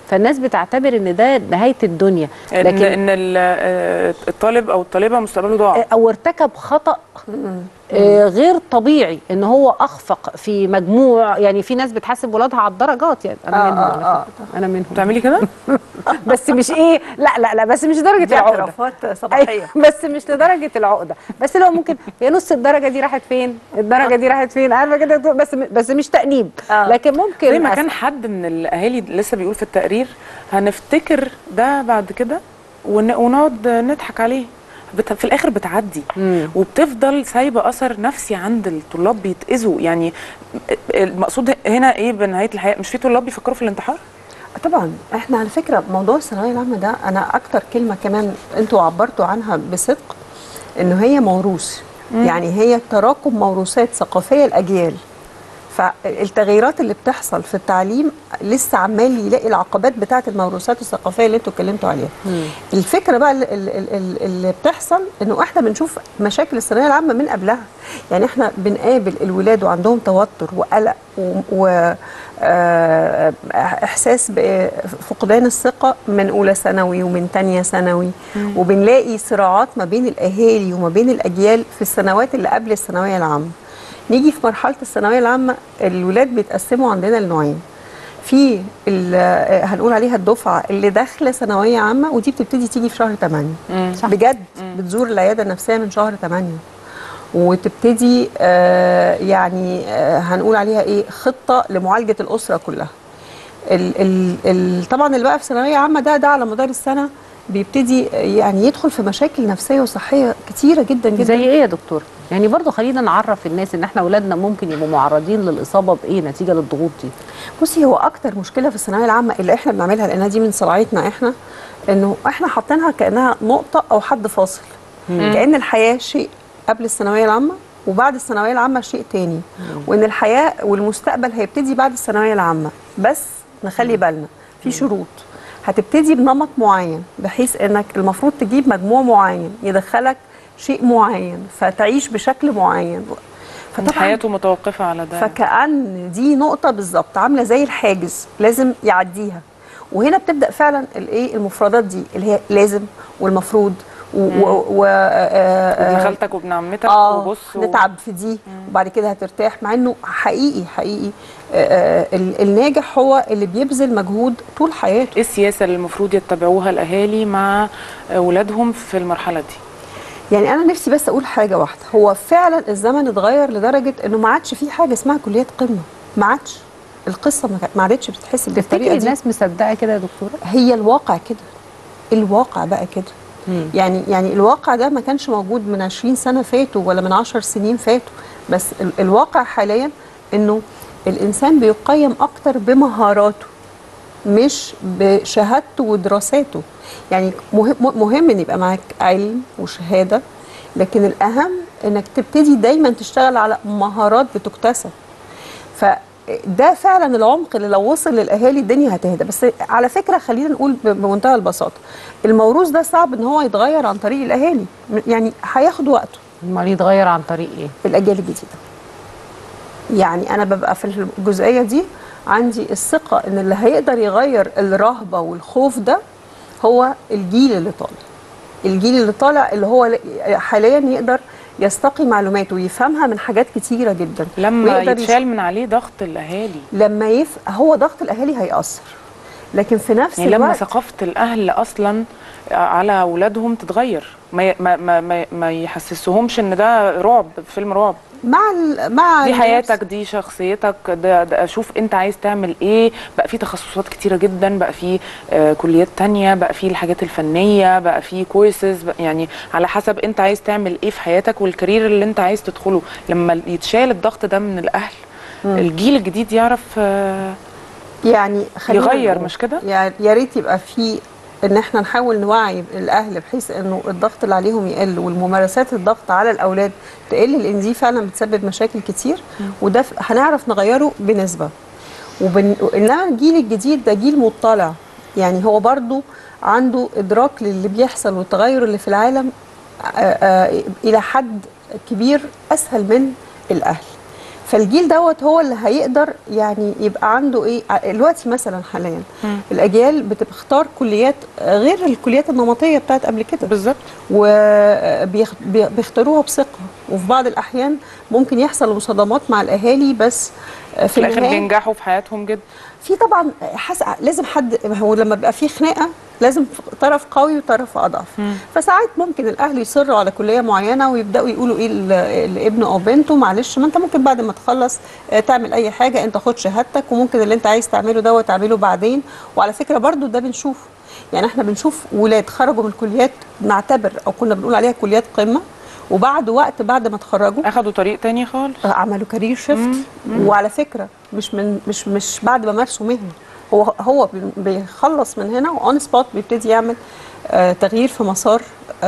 فالناس بتعتبر ان ده نهايه الدنيا ان ان ال- آه، الطالب او الطالبه مستقبله ضاع او ارتكب خطا آه، غير طبيعي ان هو اخفق في مجموع يعني في ناس بتحاسب ولادها على الدرجات يعني انا آه، منهم آه، على آه. فكرة. انا منهم بتعملي كده بس مش ايه لا لا لا بس مش درجه دي العقده اعترافات صباحيه أيوة، بس مش لدرجه العقده بس لو ممكن هي نص الدرجه دي راحت فين الدرجه دي راحت فين عارفه كده بس بس مش تانيب لكن ممكن زي ما كان أس- حد من الاهالي لسه بيقول في التقرير هنفتكر ده بعد كده ون- ونقعد نضحك عليه بت... في الاخر بتعدي وبتفضل سايبه اثر نفسي عند الطلاب بيتاذوا يعني المقصود هنا ايه بنهايه الحياه مش في طلاب بيفكروا في الانتحار طبعا احنا على فكره موضوع الثانويه العامه ده انا اكتر كلمه كمان انتوا عبرتوا عنها بصدق انه هي موروث مم. يعني هي تراكم موروثات ثقافيه الاجيال فالتغييرات اللي بتحصل في التعليم لسه عمال يلاقي العقبات بتاعه الموروثات الثقافيه اللي انتوا اتكلمتوا عليها الفكره بقى اللي, اللي, اللي بتحصل انه احنا بنشوف مشاكل الثانويه العامه من قبلها يعني احنا بنقابل الولاد وعندهم توتر وقلق و, و آه، احساس بفقدان الثقه من اولى ثانوي ومن تانية ثانوي مم. وبنلاقي صراعات ما بين الاهالي وما بين الاجيال في السنوات اللي قبل الثانويه العامه نيجي في مرحله الثانويه العامه الولاد بيتقسموا عندنا لنوعين في ال- آه، هنقول عليها الدفعه اللي داخله ثانويه عامه ودي بتبتدي تيجي في شهر 8 بجد بتزور العياده النفسيه من شهر 8 وتبتدي آه، يعني آه، هنقول عليها ايه خطه لمعالجه الاسره كلها ال ال ال طبعا اللي بقى في ثانويه عامه ده ده على مدار السنه بيبتدي يعني يدخل في مشاكل نفسيه وصحيه كتيره جدا جدا زي ايه يا دكتور يعني برضو خلينا نعرف الناس ان احنا اولادنا ممكن يبقوا معرضين للاصابه بايه نتيجه للضغوط دي بصي هو اكتر مشكله في الثانويه العامه اللي احنا بنعملها لانها دي من صلاعيتنا احنا انه احنا حاطينها كانها نقطه او حد فاصل مم. كان الحياه شيء قبل الثانويه العامه وبعد الثانويه العامه شيء تاني وان الحياه والمستقبل هيبتدي بعد الثانويه العامه بس نخلي بالنا في شروط هتبتدي بنمط معين بحيث انك المفروض تجيب مجموع معين يدخلك شيء معين فتعيش بشكل معين فطبعا حياته متوقفه على ده فكأن دي نقطة بالظبط عاملة زي الحاجز لازم يعديها وهنا بتبدأ فعلا الايه المفردات دي اللي هي لازم والمفروض و, و, و آه، ابن آه، خالتك وابن عمتك آه وبص و- نتعب في دي وبعد كده هترتاح مع انه حقيقي حقيقي آه، آه، ال- الناجح هو اللي بيبذل مجهود طول حياته ايه السياسه اللي المفروض يتبعوها الاهالي مع اولادهم في المرحله دي يعني انا نفسي بس اقول حاجه واحده هو فعلا الزمن اتغير لدرجه انه ما عادش في حاجه اسمها كليات قمه ما عادش القصه ما كانت- ما عادتش بتتحسب بالطريقه تفتكري دي الناس مصدقه كده يا دكتوره هي الواقع كده الواقع بقى كده يعني يعني الواقع ده ما كانش موجود من 20 سنه فاتوا ولا من 10 سنين فاتوا بس ال- الواقع حاليا انه الانسان بيقيم اكتر بمهاراته مش بشهادته ودراساته يعني مهم, مهم ان يبقى معاك علم وشهاده لكن الاهم انك تبتدي دايما تشتغل على مهارات بتكتسب فده فعلا العمق اللي لو وصل للاهالي الدنيا هتهدى بس على فكره خلينا نقول ب- بمنتهى البساطه الموروث ده صعب ان هو يتغير عن طريق الاهالي يعني هياخد وقته امال يتغير عن طريق ايه الاجيال الجديده يعني انا ببقى في الجزئيه دي عندي الثقه ان اللي هيقدر يغير الرهبه والخوف ده هو الجيل اللي طالع الجيل اللي طالع اللي هو ل- حاليا يقدر يستقي معلومات ويفهمها من حاجات كتيره جدا لما ويقدر يش- يتشال من عليه ضغط الاهالي لما يف... هو ضغط الاهالي هيأثر لكن في نفس يعني لما الوقت ثقافه الاهل اصلا على اولادهم تتغير ما ي- ما ما ما, ما يحسسهمش ان ده رعب فيلم رعب مع ال... مع دي الناس- حياتك دي شخصيتك ده, ده اشوف انت عايز تعمل ايه بقى في تخصصات كتيره جدا بقى في آه كليات تانية بقى في الحاجات الفنيه بقى في كويسز يعني على حسب انت عايز تعمل ايه في حياتك والكارير اللي انت عايز تدخله لما يتشال الضغط ده من الاهل مم. الجيل الجديد يعرف آه يعني خلينا يغير نقول- مش كده؟ يعني يا ريت يبقى في ان احنا نحاول نوعي الاهل بحيث انه الضغط اللي عليهم يقل والممارسات الضغط على الاولاد تقل لان دي فعلا بتسبب مشاكل كتير وده ف- هنعرف نغيره بنسبه وبن... انما الجيل الجديد ده جيل مطلع يعني هو برضو عنده ادراك للي بيحصل والتغير اللي في العالم آه، آه، الى حد كبير اسهل من الاهل فالجيل دوت هو اللي هيقدر يعني يبقى عنده ايه ع- دلوقتي مثلا حاليا الاجيال بتختار كليات غير الكليات النمطيه بتاعت قبل كده بالظبط وبيختاروها بثقه وفي بعض الاحيان ممكن يحصل مصادمات مع الاهالي بس في, في الاخر النهايه بينجحوا في حياتهم جدا في طبعا حس... لازم حد هو لما بيبقى في خناقه لازم طرف قوي وطرف اضعف فساعات ممكن الاهل يصروا على كليه معينه ويبداوا يقولوا ايه ل- لابنه او بنته معلش ما انت ممكن بعد ما تخلص آه، تعمل اي حاجه انت خد شهادتك وممكن اللي انت عايز تعمله دوت تعمله بعدين وعلى فكره برضو ده بنشوفه يعني احنا بنشوف ولاد خرجوا من كليات نعتبر او كنا بنقول عليها كليات قمه وبعد وقت بعد ما اتخرجوا اخدوا طريق تاني خالص عملوا كارير شيفت وعلى فكره مش من مش مش بعد ما مارسوا مهنه هو هو بي- بيخلص من هنا واون سبوت بيبتدي يعمل آه تغيير في مسار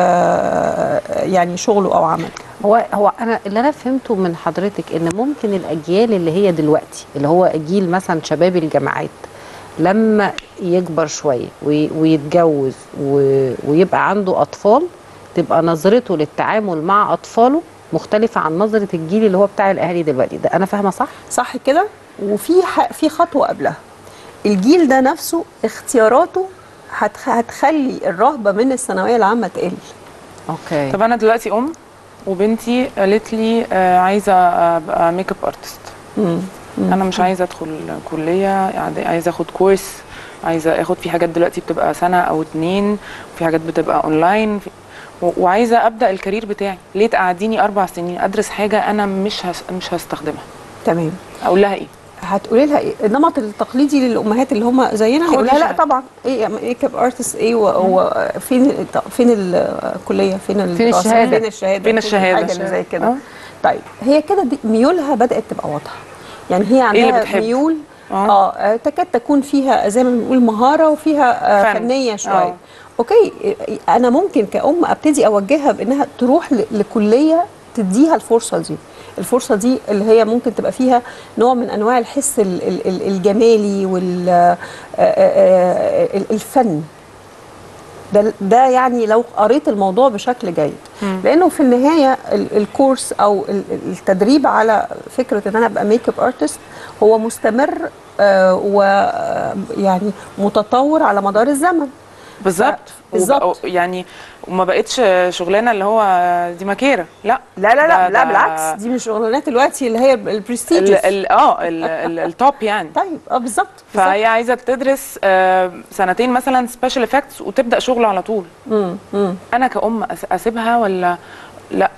آه يعني شغله او عمله هو هو انا اللي انا فهمته من حضرتك ان ممكن الاجيال اللي هي دلوقتي اللي هو جيل مثلا شباب الجامعات لما يكبر شويه وي- ويتجوز و- ويبقى عنده اطفال تبقى نظرته للتعامل مع اطفاله مختلفه عن نظره الجيل اللي هو بتاع الاهالي دلوقتي ده انا فاهمه صح صح كده وفي ح- في خطوه قبلها الجيل ده نفسه اختياراته هتخ... هتخلي الرهبه من الثانويه العامه تقل اوكي طب انا دلوقتي ام وبنتي قالت لي آه، عايزه ابقى ميك اب ارتست انا مش عايزه ادخل كليه يعني عايزه اخد كورس عايزه اخد في حاجات دلوقتي بتبقى سنه او اتنين وفي حاجات بتبقى اونلاين في و- وعايزه ابدا الكارير بتاعي ليه تقعديني اربع سنين ادرس حاجه انا مش هس مش هستخدمها تمام اقول لها ايه هتقولي لها ايه النمط التقليدي للامهات اللي هم زينا خدي هيقول لها لا شهادة. طبعا ايه ميك اب ارتست ايه وفين فين الكليه فين الدراسة؟ الشهادة؟ فين الشهاده فين الشهادة؟ حاجه اللي زي كده آه. طيب هي كده دي ميولها بدات تبقى واضحه يعني هي إيه اللي عندها بتحب؟ ميول آه. اه آه، تكاد تكون فيها زي ما بنقول مهاره وفيها آه فن. فنيه شويه آه. اوكي آه، انا ممكن كأم ابتدي اوجهها بانها تروح ل- لكليه تديها الفرصه دي الفرصه دي اللي هي ممكن تبقى فيها نوع من انواع الحس ال- ال- ال- الجمالي والفن ده ده يعني لو قريت الموضوع بشكل جيد مم. لانه في النهايه ال- الكورس او ال- ال- التدريب على فكره ان انا ابقى ميك اب ارتست هو مستمر ويعني متطور على مدار الزمن بالظبط بالظبط. وبقوا- يعني وما بقتش شغلانه اللي هو دي ماكيره لا لا لا ده- لا لا ده- بالعكس دي من الشغلانات دلوقتي اللي هي البرستيج ال- ال- اه ال- ال- التوب يعني طيب اه بالظبط فهي عايزه تدرس آه، سنتين مثلا سبيشال افكتس وتبدا شغل على طول امم امم انا كأم أس- اسيبها ولا لا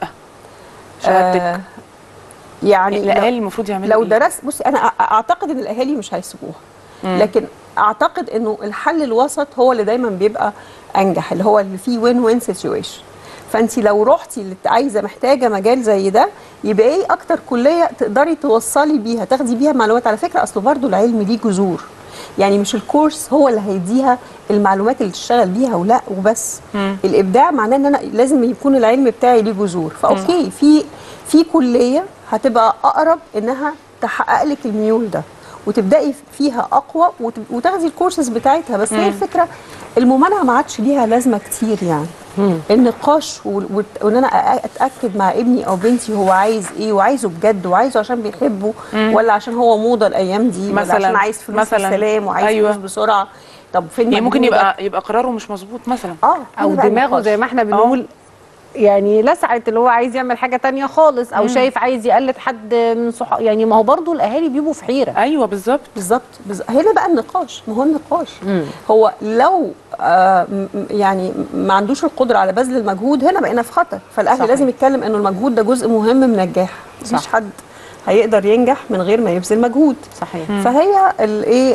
شهادتك آه يعني الاهالي لو- المفروض يعملوا لو إيه؟ درست بصي انا أ- اعتقد ان الاهالي مش هيسيبوها مم. لكن اعتقد انه الحل الوسط هو اللي دايما بيبقى انجح اللي هو اللي فيه وين وين سيتويشن فانت لو رحتي اللي عايزه محتاجه مجال زي ده يبقى ايه اكتر كليه تقدري توصلي بيها تاخدي بيها معلومات على فكره اصل برضو العلم ليه جذور يعني مش الكورس هو اللي هيديها المعلومات اللي تشتغل بيها ولا وبس مم. الابداع معناه ان انا لازم يكون العلم بتاعي ليه جذور فاوكي في في كليه هتبقى اقرب انها تحقق لك الميول ده وتبداي فيها اقوى وت- وتاخدي الكورسز بتاعتها بس هي مم. الفكره الممانعه ما عادش ليها لازمه كتير يعني النقاش وال- وت- وان انا أ- اتاكد مع ابني او بنتي هو عايز ايه وعايزه بجد وعايزه عشان بيحبه مم. ولا عشان هو موضه الايام دي ولا مثلاً- عشان عايز فلوس مثلاً. بسلام وعايز أيوة. فلوس بسرعه طب فين يعني ممكن مجهودك؟ يبقى يبقى قراره مش مظبوط مثلا اه او هنا بقى دماغه النقاش. زي ما احنا بنقول يعني لسعت اللي هو عايز يعمل حاجه تانية خالص او مم. شايف عايز يقلد حد من صحاب يعني ما هو برضو الاهالي بيبقوا في حيره ايوه بالظبط بالظبط بالظبط. هنا بقى النقاش ما هو النقاش هو لو آه م- م- يعني ما عندوش القدره على بذل المجهود هنا بقينا في خطر فالاهل صحيح. لازم يتكلم انه المجهود ده جزء مهم من النجاح مفيش صح. حد هيقدر ينجح من غير ما يبذل مجهود صحيح فهي الايه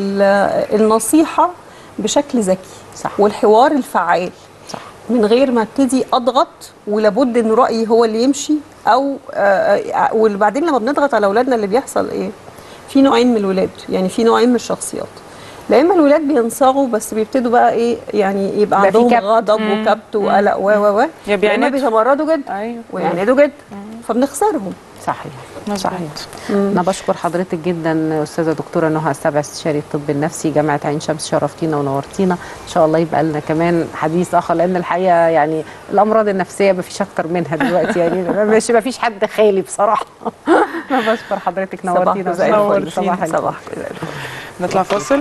ال- النصيحه بشكل ذكي صح. والحوار الفعال صح. من غير ما ابتدي اضغط ولابد ان رايي هو اللي يمشي او آه، آه، وبعدين لما بنضغط على اولادنا اللي بيحصل ايه في نوعين من الولاد يعني في نوعين من الشخصيات لا اما الولاد بينصاغوا بس بيبتدوا بقى ايه يعني يبقى بقى في عندهم كبت. غضب مم. وكبت وقلق و و و يا يا اما بيعندوا. بيتمردوا جدا ايوه ويعندوا جدا فبنخسرهم صحيح صحيح انا بشكر حضرتك جدا استاذه دكتوره نهى السبع استشاري الطب النفسي جامعه عين شمس شرفتينا ونورتينا ان شاء الله يبقى لنا كمان حديث اخر لان الحقيقه يعني الامراض النفسيه ما فيش اكتر منها دلوقتي يعني مش ما فيش حد خالي بصراحه انا بشكر حضرتك نورتينا زي الفل صباح الفل. صباح نطلع فاصل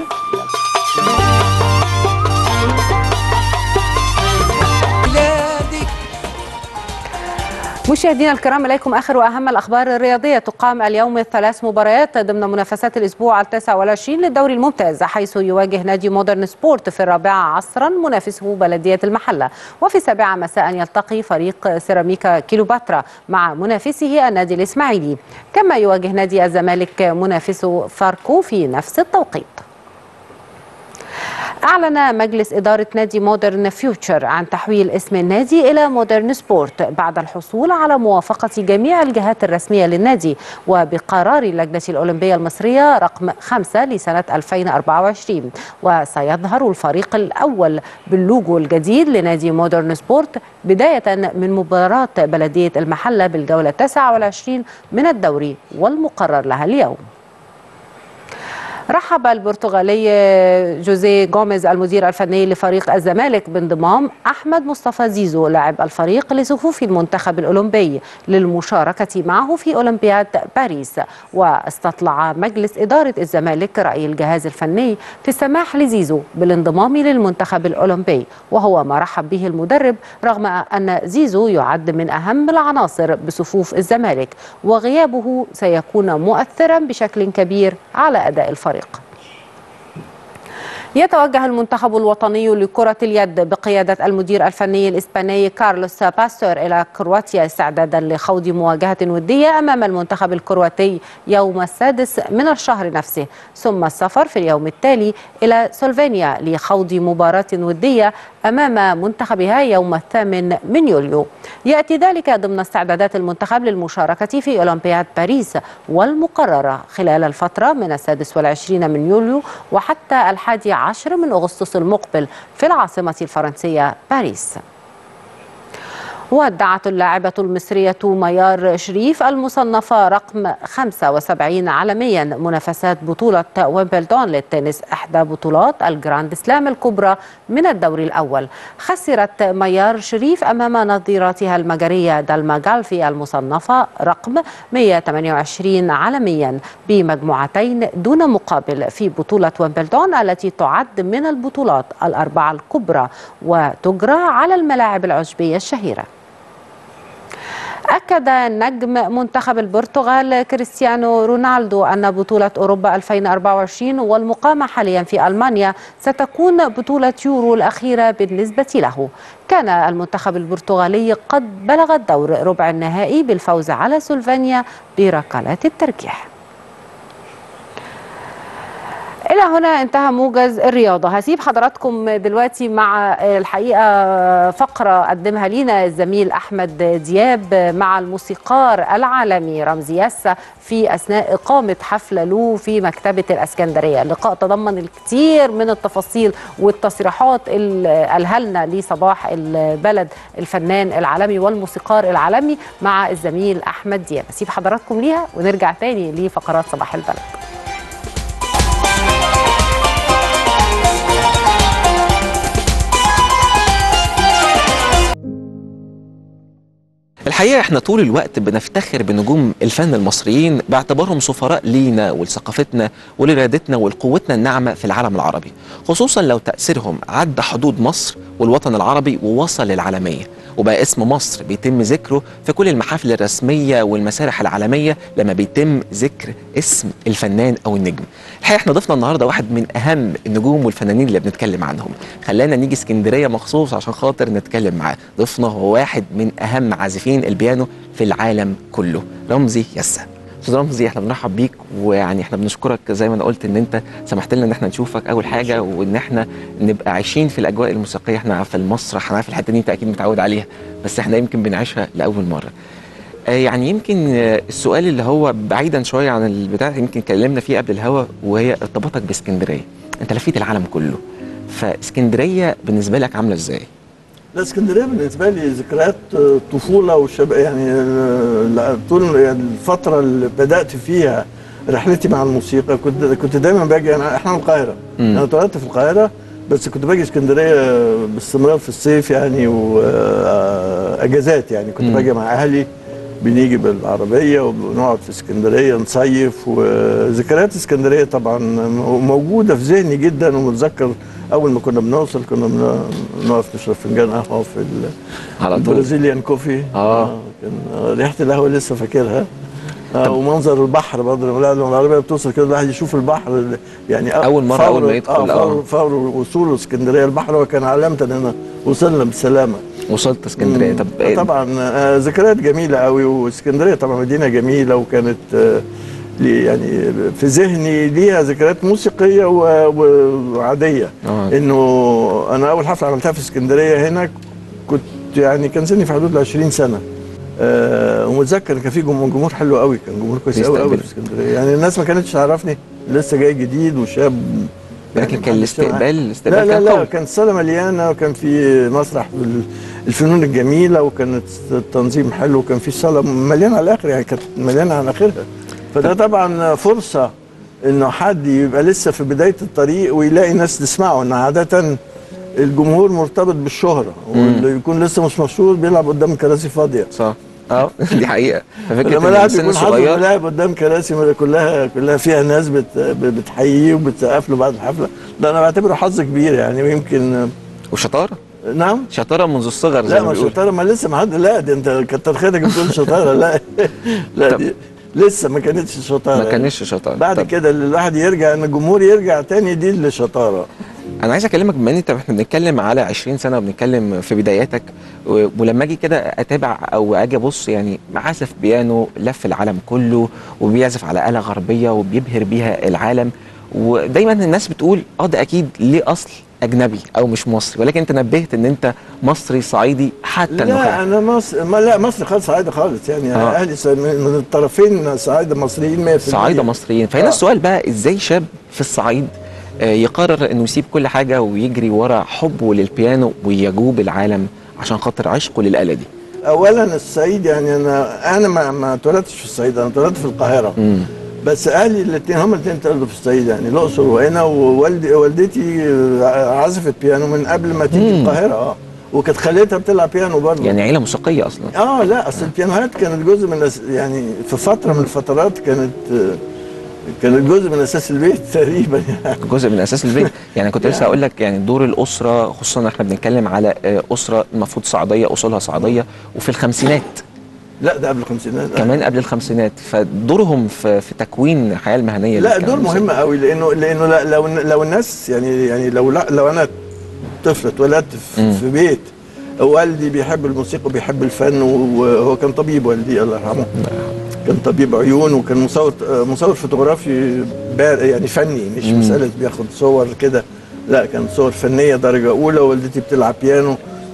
مشاهدينا الكرام اليكم اخر واهم الاخبار الرياضيه تقام اليوم الثلاث مباريات ضمن منافسات الاسبوع التاسع والعشرين للدوري الممتاز حيث يواجه نادي مودرن سبورت في الرابعه عصرا منافسه بلديه المحله وفي السابعه مساء يلتقي فريق سيراميكا كيلوباترا مع منافسه النادي الاسماعيلي كما يواجه نادي الزمالك منافسه فاركو في نفس التوقيت أعلن مجلس إدارة نادي مودرن فيوتشر عن تحويل اسم النادي إلى مودرن سبورت بعد الحصول على موافقة جميع الجهات الرسمية للنادي وبقرار اللجنة الأولمبية المصرية رقم 5 لسنة 2024 وسيظهر الفريق الأول باللوجو الجديد لنادي مودرن سبورت بداية من مباراة بلدية المحلة بالجولة 29 من الدوري والمقرر لها اليوم رحب البرتغالي جوزيه جوميز المدير الفني لفريق الزمالك بانضمام احمد مصطفى زيزو لاعب الفريق لصفوف المنتخب الاولمبي للمشاركه معه في اولمبياد باريس واستطلع مجلس اداره الزمالك راي الجهاز الفني في السماح لزيزو بالانضمام للمنتخب الاولمبي وهو ما رحب به المدرب رغم ان زيزو يعد من اهم العناصر بصفوف الزمالك وغيابه سيكون مؤثرا بشكل كبير على اداء الفريق يتوجه المنتخب الوطني لكرة اليد بقيادة المدير الفني الإسباني كارلوس باستور إلى كرواتيا استعدادا لخوض مواجهة ودية أمام المنتخب الكرواتي يوم السادس من الشهر نفسه ثم السفر في اليوم التالي إلى سلوفينيا لخوض مباراة ودية أمام منتخبها يوم الثامن من يوليو يأتي ذلك ضمن استعدادات المنتخب للمشاركة في أولمبياد باريس والمقررة خلال الفترة من السادس والعشرين من يوليو وحتى الحادي عشر من أغسطس المقبل في العاصمة الفرنسية باريس ودعت اللاعبة المصرية ميار شريف المصنفة رقم 75 عالميا منافسات بطولة ويمبلدون للتنس إحدى بطولات الجراند سلام الكبرى من الدور الأول خسرت ميار شريف أمام نظيرتها المجرية دالما جالفي المصنفة رقم 128 عالميا بمجموعتين دون مقابل في بطولة ويمبلدون التي تعد من البطولات الأربعة الكبرى وتجرى على الملاعب العشبية الشهيرة أكد نجم منتخب البرتغال كريستيانو رونالدو أن بطولة أوروبا 2024 والمقامة حاليا في ألمانيا ستكون بطولة يورو الأخيرة بالنسبة له كان المنتخب البرتغالي قد بلغ الدور ربع النهائي بالفوز على سلوفينيا بركلات الترجيح إلى هنا انتهى موجز الرياضة هسيب حضراتكم دلوقتي مع الحقيقة فقرة قدمها لينا الزميل أحمد دياب مع الموسيقار العالمي رمزي ياسا في أثناء إقامة حفلة له في مكتبة الأسكندرية اللقاء تضمن الكثير من التفاصيل والتصريحات اللي قالها لنا لصباح البلد الفنان العالمي والموسيقار العالمي مع الزميل أحمد دياب هسيب حضراتكم ليها ونرجع تاني لفقرات صباح البلد الحقيقه احنا طول الوقت بنفتخر بنجوم الفن المصريين باعتبارهم سفراء لينا ولثقافتنا ولريادتنا ولقوتنا الناعمه في العالم العربي خصوصا لو تاثيرهم عدى حدود مصر والوطن العربي ووصل للعالميه وبقى اسم مصر بيتم ذكره في كل المحافل الرسميه والمسارح العالميه لما بيتم ذكر اسم الفنان او النجم الحقيقه احنا ضفنا النهارده واحد من اهم النجوم والفنانين اللي بنتكلم عنهم خلانا نيجي اسكندريه مخصوص عشان خاطر نتكلم معاه ضيفنا هو واحد من اهم عازفين البيانو في العالم كله رمزي يسا استاذ رمزي احنا بنرحب بيك ويعني احنا بنشكرك زي ما انا قلت ان انت سمحت لنا ان احنا نشوفك اول حاجه وان احنا نبقى عايشين في الاجواء الموسيقيه احنا في المسرح انا عارف الحته دي انت اكيد متعود عليها بس احنا يمكن بنعيشها لاول مره آه يعني يمكن آه السؤال اللي هو بعيدا شويه عن البتاع يمكن اتكلمنا فيه قبل الهوا وهي ارتباطك باسكندريه انت لفيت العالم كله فاسكندريه بالنسبه لك عامله ازاي لا اسكندريه بالنسبه لي ذكريات آه، طفوله وشباب يعني آه، لا، طول يعني الفتره اللي بدات فيها رحلتي مع الموسيقى كنت كنت دايما باجي انا احنا من القاهره مم. انا اتولدت في القاهره بس كنت باجي اسكندريه باستمرار في الصيف يعني واجازات يعني كنت مم. باجي مع اهلي بنيجي بالعربيه وبنقعد في اسكندريه نصيف وذكريات اسكندريه طبعا موجوده في ذهني جدا ومتذكر اول ما كنا بنوصل كنا بن- بنقف نشرب فنجان قهوه في ال- على طول. البرازيليان كوفي اه كان آه، ريحه القهوه لسه فاكرها آه ومنظر البحر برضه لما لما العربيه بتوصل كده الواحد يشوف البحر ال- يعني أول مرة فور- أول ما يدخل، اه آه. فور, فور وصوله اسكندريه البحر هو كان علامه ان وصلنا بالسلامه وصلت اسكندريه مم. طب آه، طبعا آه، ذكريات جميله قوي واسكندريه طبعا مدينه جميله وكانت آه، لي- يعني في ذهني ليها ذكريات موسيقيه و- و- وعاديه آه. انه انا اول حفله عملتها في اسكندريه هنا كنت يعني كان سني في حدود ال 20 سنه آه ومتذكر كان في جم- جمهور حلو قوي كان جمهور كويس قوي قوي في بيستقبل. اسكندريه يعني الناس ما كانتش تعرفني لسه جاي جديد وشاب لكن كان محدش سمع. الاستقبال لا الاستقبال لا كان لا قوي كانت الصاله مليانه وكان في مسرح ال- الفنون الجميله وكانت التنظيم حلو وكان في الصاله مليانه على الاخر يعني كانت مليانه على اخرها فده طبعا فرصه انه حد يبقى لسه في بدايه الطريق ويلاقي ناس تسمعه ان عاده الجمهور مرتبط بالشهره واللي يكون لسه مش مشهور بيلعب قدام كراسي فاضيه صح اه دي حقيقه ففكره لما ان لاعب السن يكون حاضر صغير لاعب قدام كراسي كلها كلها فيها ناس بت بتحييه وبتسقف له بعد الحفله ده انا بعتبره حظ كبير يعني ويمكن وشطاره نعم شطاره منذ الصغر زي لا ما ما بيقولوا شطاره ما لسه ما حد لا دي انت كتر خيرك بتقول شطاره لا لا دي لسه ما كانتش شطاره ما كانتش شطاره بعد طب كده اللي الواحد يرجع ان الجمهور يرجع تاني دي اللي شطاره انا عايز اكلمك بما ان انت احنا بنتكلم على 20 سنه وبنتكلم في بداياتك و- ولما اجي كده اتابع او اجي ابص يعني عازف بيانو لف العالم كله وبيعزف على اله غربيه وبيبهر بيها العالم ودايما الناس بتقول اه ده اكيد ليه اصل اجنبي او مش مصري ولكن انت نبهت ان انت مصري صعيدي حتى لا النخاع انا مصر ما لا مصر خالص صعيده خالص يعني آه. اهلي س- من من الطرفين صعيده مصريين 100% صعايده مصريين فهنا آه. السؤال بقى ازاي شاب في الصعيد آه، يقرر انه يسيب كل حاجه ويجري ورا حبه للبيانو ويجوب العالم عشان خاطر عشقه للآلة دي اولا الصعيد يعني انا انا ما ما اتولدتش في الصعيد انا اتولدت في القاهره مم. بس اهلي الاثنين هم الاثنين اتولدوا في الصعيد يعني الاقصر وهنا ووالدي والدتي عزفت بيانو من قبل ما تيجي مم. القاهره اه وكانت خالتها بتلعب بيانو برضه يعني عيله موسيقيه اصلا اه لا اصل البيانوهات كانت جزء من الأس- يعني في فتره من الفترات كانت آه، كانت جزء من اساس البيت تقريبا يعني جزء من اساس البيت يعني كنت لسه يعني. هقول لك يعني دور الاسره خصوصا احنا بنتكلم على آه، اسره المفروض صعيديه اصولها صعيديه وفي الخمسينات لا ده قبل الخمسينات كمان قبل الخمسينات فدورهم في في تكوين الحياه المهنيه لا دي دور كان مهم قوي لانه لانه لا- لو لو الناس يعني يعني لو لا لو انا طفل اتولدت مم. في, في بيت والدي بيحب الموسيقى وبيحب الفن وهو كان طبيب والدي الله يرحمه كان طبيب عيون وكان مصور مصور فوتوغرافي بار- يعني فني مش مم. مساله بياخد صور كده لا كان صور فنيه درجه اولى والدتي بتلعب بيانو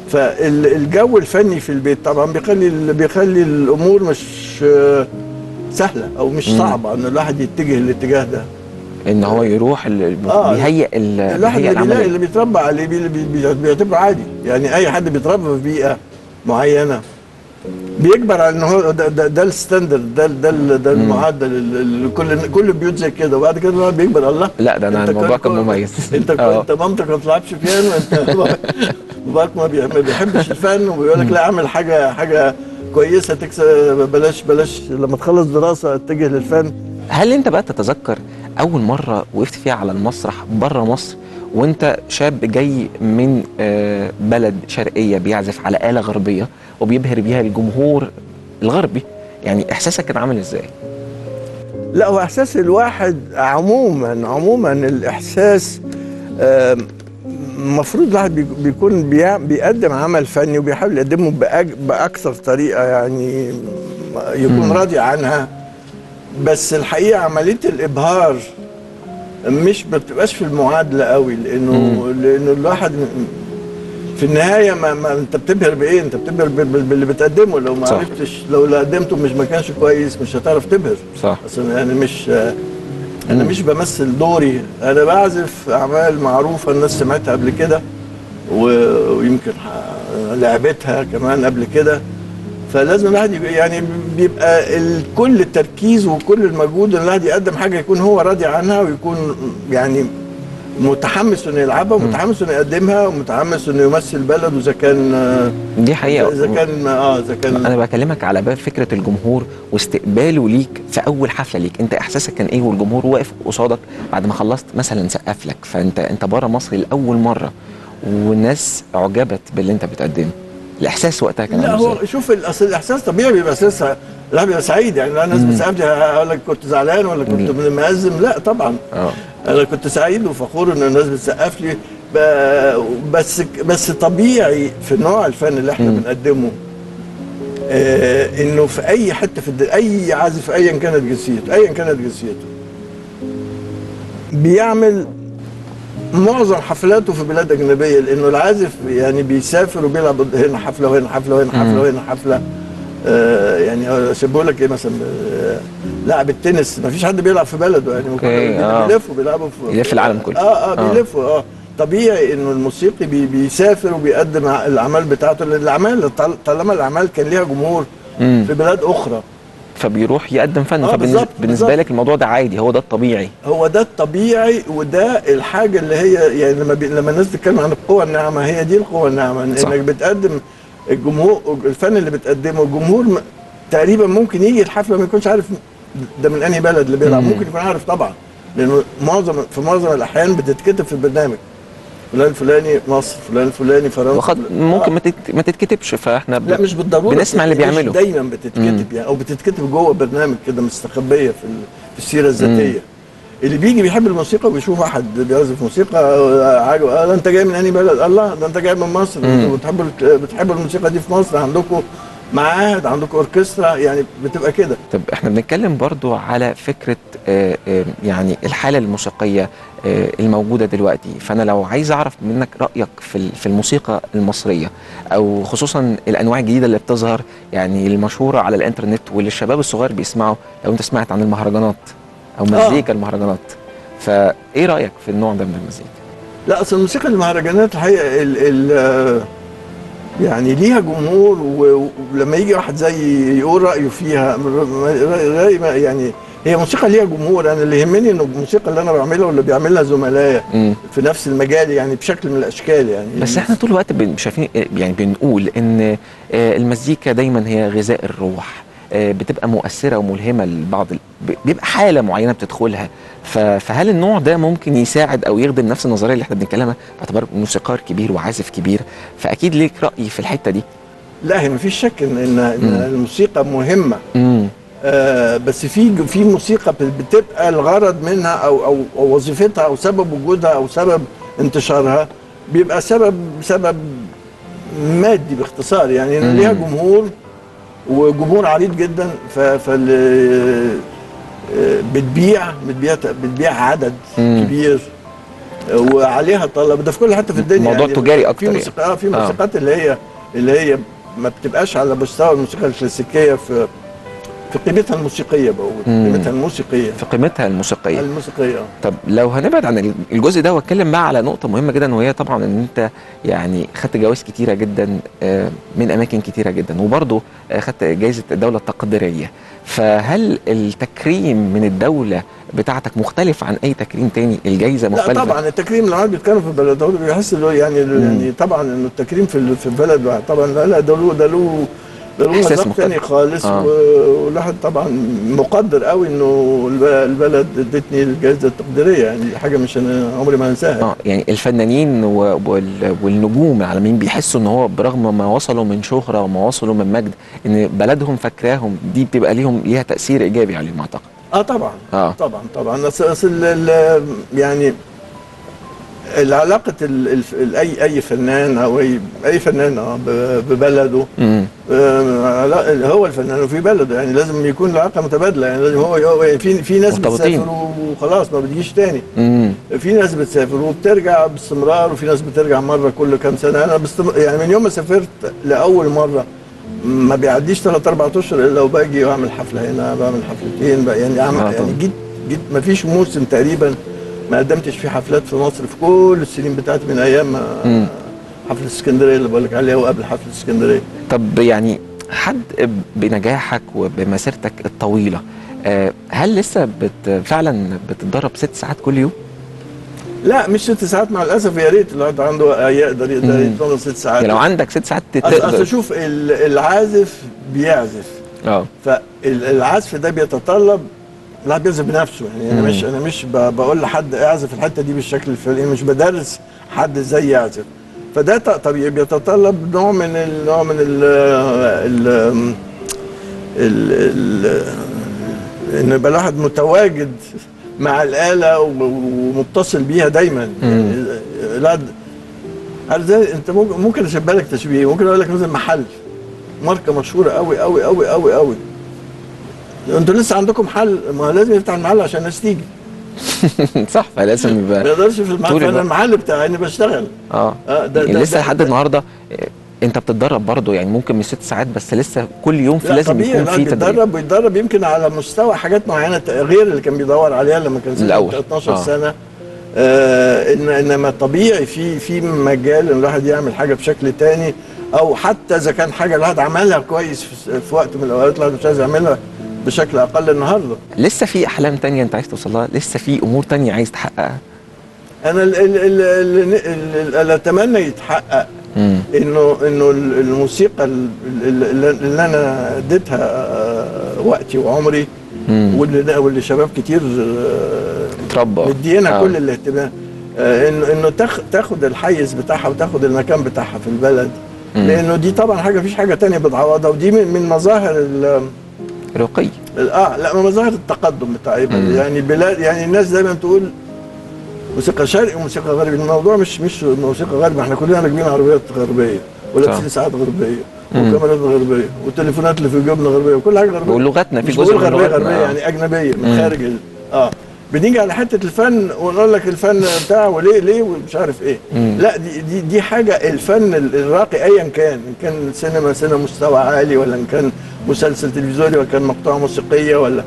فالجو الفني في البيت طبعا بيخلي بيخلي الامور مش آه، سهله او مش مم. صعبه ان الواحد يتجه الاتجاه ده ان هو يروح ال- آه. بيهيئ ال- الواحد بيهيئ اللي بيلاقي العمليه اللي بيتربى عليه بي- بي- بي- بيعتبره عادي يعني اي حد بيتربى في بيئه معينه بيكبر على ان هو ده, ده, ده الستاندرد ده ده ال- ده المعدل ال- ال- كل كل البيوت زي كده وبعد كده الواحد بيكبر الله لا ده انا أنت الموضوع كنت- كان مميز انت آه. انت مامتك ما بتلعبش بيانو انت باباك ما بي- ما بيحبش الفن وبيقول لك لا اعمل حاجه حاجه كويسه تكسب بلاش بلاش لما تخلص دراسه اتجه للفن هل انت بقى تتذكر اول مره وقفت فيها على المسرح بره مصر وانت شاب جاي من آه، بلد شرقيه بيعزف على آلة غربيه وبيبهر بيها الجمهور الغربي يعني احساسك كان عامل ازاي لا هو احساس الواحد عموما عموما الاحساس آم، المفروض الواحد بيك- بيكون بيع- بيقدم عمل فني وبيحاول يقدمه بأج- باكثر طريقه يعني يكون مم. راضي عنها بس الحقيقه عمليه الابهار مش ما بتبقاش في المعادله قوي لانه لانه الواحد م- في النهايه ما, ما انت بتبهر بايه انت بتبهر بال- بال- باللي بتقدمه لو ما صح. عرفتش لو اللي قدمته مش ما كانش كويس مش هتعرف تبهر صح اصل انا مش انا مم. مش بمثل دوري انا بعزف اعمال معروفه الناس سمعتها قبل كده و- ويمكن ح- آه، لعبتها كمان قبل كده فلازم الواحد يبقى- يعني بيبقى ال- كل التركيز وكل المجهود ان الواحد يقدم حاجه يكون هو راضي عنها ويكون يعني متحمس انه يلعبها ومتحمس انه يقدمها ومتحمس انه يمثل بلده اذا كان آه، دي حقيقه اذا كان اه اذا كان انا بكلمك على باب فكره الجمهور واستقباله ليك في اول حفله ليك انت احساسك كان ايه والجمهور واقف قصادك بعد ما خلصت مثلا سقف لك فانت انت بره مصر لاول مره والناس اعجبت باللي انت بتقدمه الاحساس وقتها كان لا عامل هو ازاي شوف الأصل الاحساس طبيعي بيبقى اساسها الواحد بيبقى سعيد يعني لا ناس مم. بتسقف لي اقول لك كنت زعلان ولا كنت مأزم لا طبعا اه انا كنت سعيد وفخور ان الناس بتسقف لي ب- بس بس طبيعي في نوع الفن اللي احنا بنقدمه آه انه في اي حته في الد... اي عازف ايا كانت جنسيته ايا كانت جنسيته بيعمل معظم حفلاته في بلاد اجنبيه لانه العازف يعني بيسافر وبيلعب هنا حفله وهنا حفله وهنا حفله وهنا حفله آه يعني شبه لك ايه مثلا آه لاعب التنس ما فيش حد بيلعب في بلده يعني أوكي، آه. بيلفوا بيلعبوا في يلف العالم كله. اه اه آه. بيلفوا اه طبيعي انه الموسيقي بي بيسافر وبيقدم ع- الاعمال بتاعته لان الاعمال طال- طالما الاعمال كان ليها جمهور مم. في بلاد اخرى فبيروح يقدم فن آه، فبالنسبه بالظبط، بالنسبه بالظبط. لك الموضوع ده عادي هو ده الطبيعي هو ده الطبيعي وده الحاجه اللي هي يعني لما بي لما الناس تتكلم عن القوه الناعمه هي دي القوه الناعمه إن- صح. انك بتقدم الجمهور الفن اللي بتقدمه الجمهور م- تقريبا ممكن يجي الحفله ما يكونش عارف ده من انهي بلد اللي بيلعب مم. ممكن يكون عارف طبعا لانه معظم في معظم الاحيان بتتكتب في البرنامج فلان الفلاني مصر فلان الفلاني فرنسا وخد ممكن ما تت- ما تتكتبش فاحنا ب- لا مش بالضروره بنسمع اللي مش بيعمله دايما بتتكتب يعني او بتتكتب جوه برنامج كده مستخبيه في ال- في السيره الذاتيه اللي بيجي بيحب الموسيقى وبيشوف واحد بيعزف موسيقى آه، عاجبه آه، ده انت جاي من انهي بلد الله ده انت جاي من مصر مم. انتوا بتحبوا الك- بتحبوا الموسيقى دي في مصر عندكم معاهد عندكم اوركسترا يعني بتبقى كده طب احنا بنتكلم برضو على فكرة آه، آه، يعني الحالة الموسيقية آه، الموجودة دلوقتي فأنا لو عايز أعرف منك رأيك في ال- في الموسيقى المصرية أو خصوصا الأنواع الجديدة اللي بتظهر يعني المشهورة على الإنترنت واللي الشباب الصغير بيسمعوا لو أنت سمعت عن المهرجانات أو آه. مزيكا المهرجانات فإيه رأيك في النوع ده من المزيكا؟ لا اصل الموسيقى المهرجانات الحقيقه ال ال آه، يعني ليها جمهور و- ولما يجي واحد زي يقول رايه فيها رأي ما- يعني هي موسيقى ليها جمهور انا اللي يهمني انه الموسيقى اللي انا بعملها واللي بيعملها زملائي مم. في نفس المجال يعني بشكل من الاشكال يعني بس احنا طول الوقت بن- شايفين يعني بنقول ان آه، المزيكا دايما هي غذاء الروح آه، بتبقى مؤثره وملهمه لبعض ال- ب- بيبقى حاله معينه بتدخلها ف- فهل النوع ده ممكن يساعد او يخدم نفس النظريه اللي احنا بنتكلمها باعتبار موسيقار كبير وعازف كبير فاكيد ليك راي في الحته دي لا هي مفيش شك ان ان, إن مم. الموسيقى مهمه امم آه بس في في موسيقى بتبقى الغرض منها او او, أو وظيفتها او سبب وجودها او سبب انتشارها بيبقى سبب سبب مادي باختصار يعني إن مم. ليها جمهور وجمهور عريض جدا ف فال آه، بتبيع بتبيع بتبيع عدد مم. كبير آه، وعليها طلب ده في كل حته في الدنيا موضوع تجاري أكتر في يعني. موسيقى آه في آه. موسيقات اللي هي اللي هي ما بتبقاش على مستوى الموسيقى الكلاسيكيه في في قيمتها الموسيقيه بقول مم. قيمتها الموسيقيه في قيمتها الموسيقيه الموسيقيه آه. طب لو هنبعد عن الجزء ده واتكلم بقى على نقطه مهمه جدا وهي طبعا ان انت يعني خدت جوائز كتيره جدا آه، من اماكن كتيره جدا وبرضه آه، خدت جائزه الدوله التقديريه فهل التكريم من الدوله بتاعتك مختلف عن اي تكريم تاني الجائزه لا مختلفه طبعا التكريم لما بيتكلم في البلد هو بيحس له يعني يعني طبعا انه التكريم في ال- في البلد طبعا لا لا ده له ده له ده له إحساس مذاق مختلف. تاني خالص آه. و- والواحد طبعا مقدر قوي انه الب- البلد ادتني الجائزه التقديريه يعني دي حاجه مش انا عمري ما انساها اه يعني الفنانين و- وال- والنجوم العالميين بيحسوا ان هو برغم ما وصلوا من شهره وما وصلوا من مجد ان بلدهم فاكراهم دي بتبقى ليهم ليها تاثير ايجابي عليهم اعتقد اه طبعا اه طبعا طبعا اصل أصل ال- ال- يعني العلاقة ال- الف- ال- اي اي فنان او اي اي فنان آه، ب- ببلده امم آه، لا، هو الفنان وفي بلده يعني لازم يكون العلاقة متبادلة يعني لازم هو هو- يعني في في ناس مرتبطين. بتسافر وخلاص ما بتجيش تاني امم في ناس بتسافر وبترجع باستمرار وفي ناس بترجع مرة كل كام سنة انا بستمر يعني من يوم ما سافرت لأول مرة ما بيعديش ثلاث اربع اشهر الا وباجي واعمل حفله هنا بعمل حفلتين بقى يعني آه عمل طبعا. يعني جيت جيت ما فيش موسم تقريبا ما قدمتش فيه حفلات في مصر في كل السنين بتاعتي من ايام ما مم. حفله اسكندريه اللي بقول لك عليها وقبل حفله اسكندريه طب يعني حد بنجاحك وبمسيرتك الطويله آه، هل لسه بت فعلا بتتدرب ست ساعات كل يوم؟ لا مش ست ساعات مع الاسف يا ريت الواحد عنده يقدر يقدر مم. يتمرن ست ساعات يعني لو عندك ست ساعات اصل أصل تقدر شوف ال- العازف بيعزف اه فالعزف ده بيتطلب الواحد بيعزف بنفسه يعني انا مم. مش انا مش ب- بقول لحد اعزف الحته دي بالشكل الفلاني مش بدرس حد ازاي يعزف فده ط- طبيعي بيتطلب نوع من ال- نوع من ال ال ال ال ان يبقى الواحد متواجد مع الاله و- ومتصل بيها دايما يعني لا عارف زي انت ممكن ممكن اشبه لك تشبيه ممكن اقول لك مثلا محل ماركه مشهوره قوي قوي قوي قوي قوي انتوا لسه عندكم محل ما هو لازم يفتح المحل عشان الناس تيجي صح فلازم يبقى ما يقدرش في المحل طول فانا الوقت. المحل بتاعي اني بشتغل اه آه، ده- يعني ده- لسه ده- لحد النهارده آه، انت بتتدرب برضه يعني ممكن مش ست ساعات بس لسه كل يوم في لا لازم طبيعي يكون لا في تدريب بيتدرب بيتدرب يمكن على مستوى حاجات معينه ت- غير اللي كان بيدور عليها لما كان سنه الأول. 12 آه. سنه آه إن انما طبيعي في في مجال ان الواحد يعمل حاجه بشكل تاني او حتى اذا كان حاجه الواحد عملها كويس في, في وقت من الاوقات الواحد مش عايز يعملها بشكل اقل النهارده لسه في احلام تانية انت عايز توصل لها لسه في امور تانية عايز تحققها انا ال- ال- ال- ال- ال- اللي اتمنى يتحقق مم. انه انه ال- الموسيقى ال- ال- ال- اللي انا اديتها آه، وقتي وعمري مم. واللي واللي شباب كتير آه، اتربى مدينا آه. كل الاهتمام آه، انه انه تاخ- تاخد الحيز بتاعها وتاخد المكان بتاعها في البلد مم. لانه دي طبعا حاجه مفيش حاجه تانية بتعوضها ودي من من مظاهر ال- رقي اه لا من مظاهر التقدم بتاع أي بلد. مم. يعني بلاد يعني الناس دايما تقول موسيقى شرقي وموسيقى غربي الموضوع مش مش موسيقى غربي احنا كلنا راكبين عربيات غربيه ولابسين صح. ساعات غربيه مم. وكاميرات غربيه والتليفونات اللي في جيوبنا غربيه وكل حاجه غربيه ولغتنا في مش جزء بقول من غربيه لغتنا، غربيه آه. يعني اجنبيه من مم. خارج ال- اه بنيجي على حته الفن ونقول لك الفن بتاعه وليه ليه ومش عارف ايه مم. لا دي دي دي حاجه الفن ال- الراقي ايا كان ان كان سينما سينما مستوى عالي ولا ان كان مسلسل تلفزيوني ولا كان مقطوعه موسيقيه ولا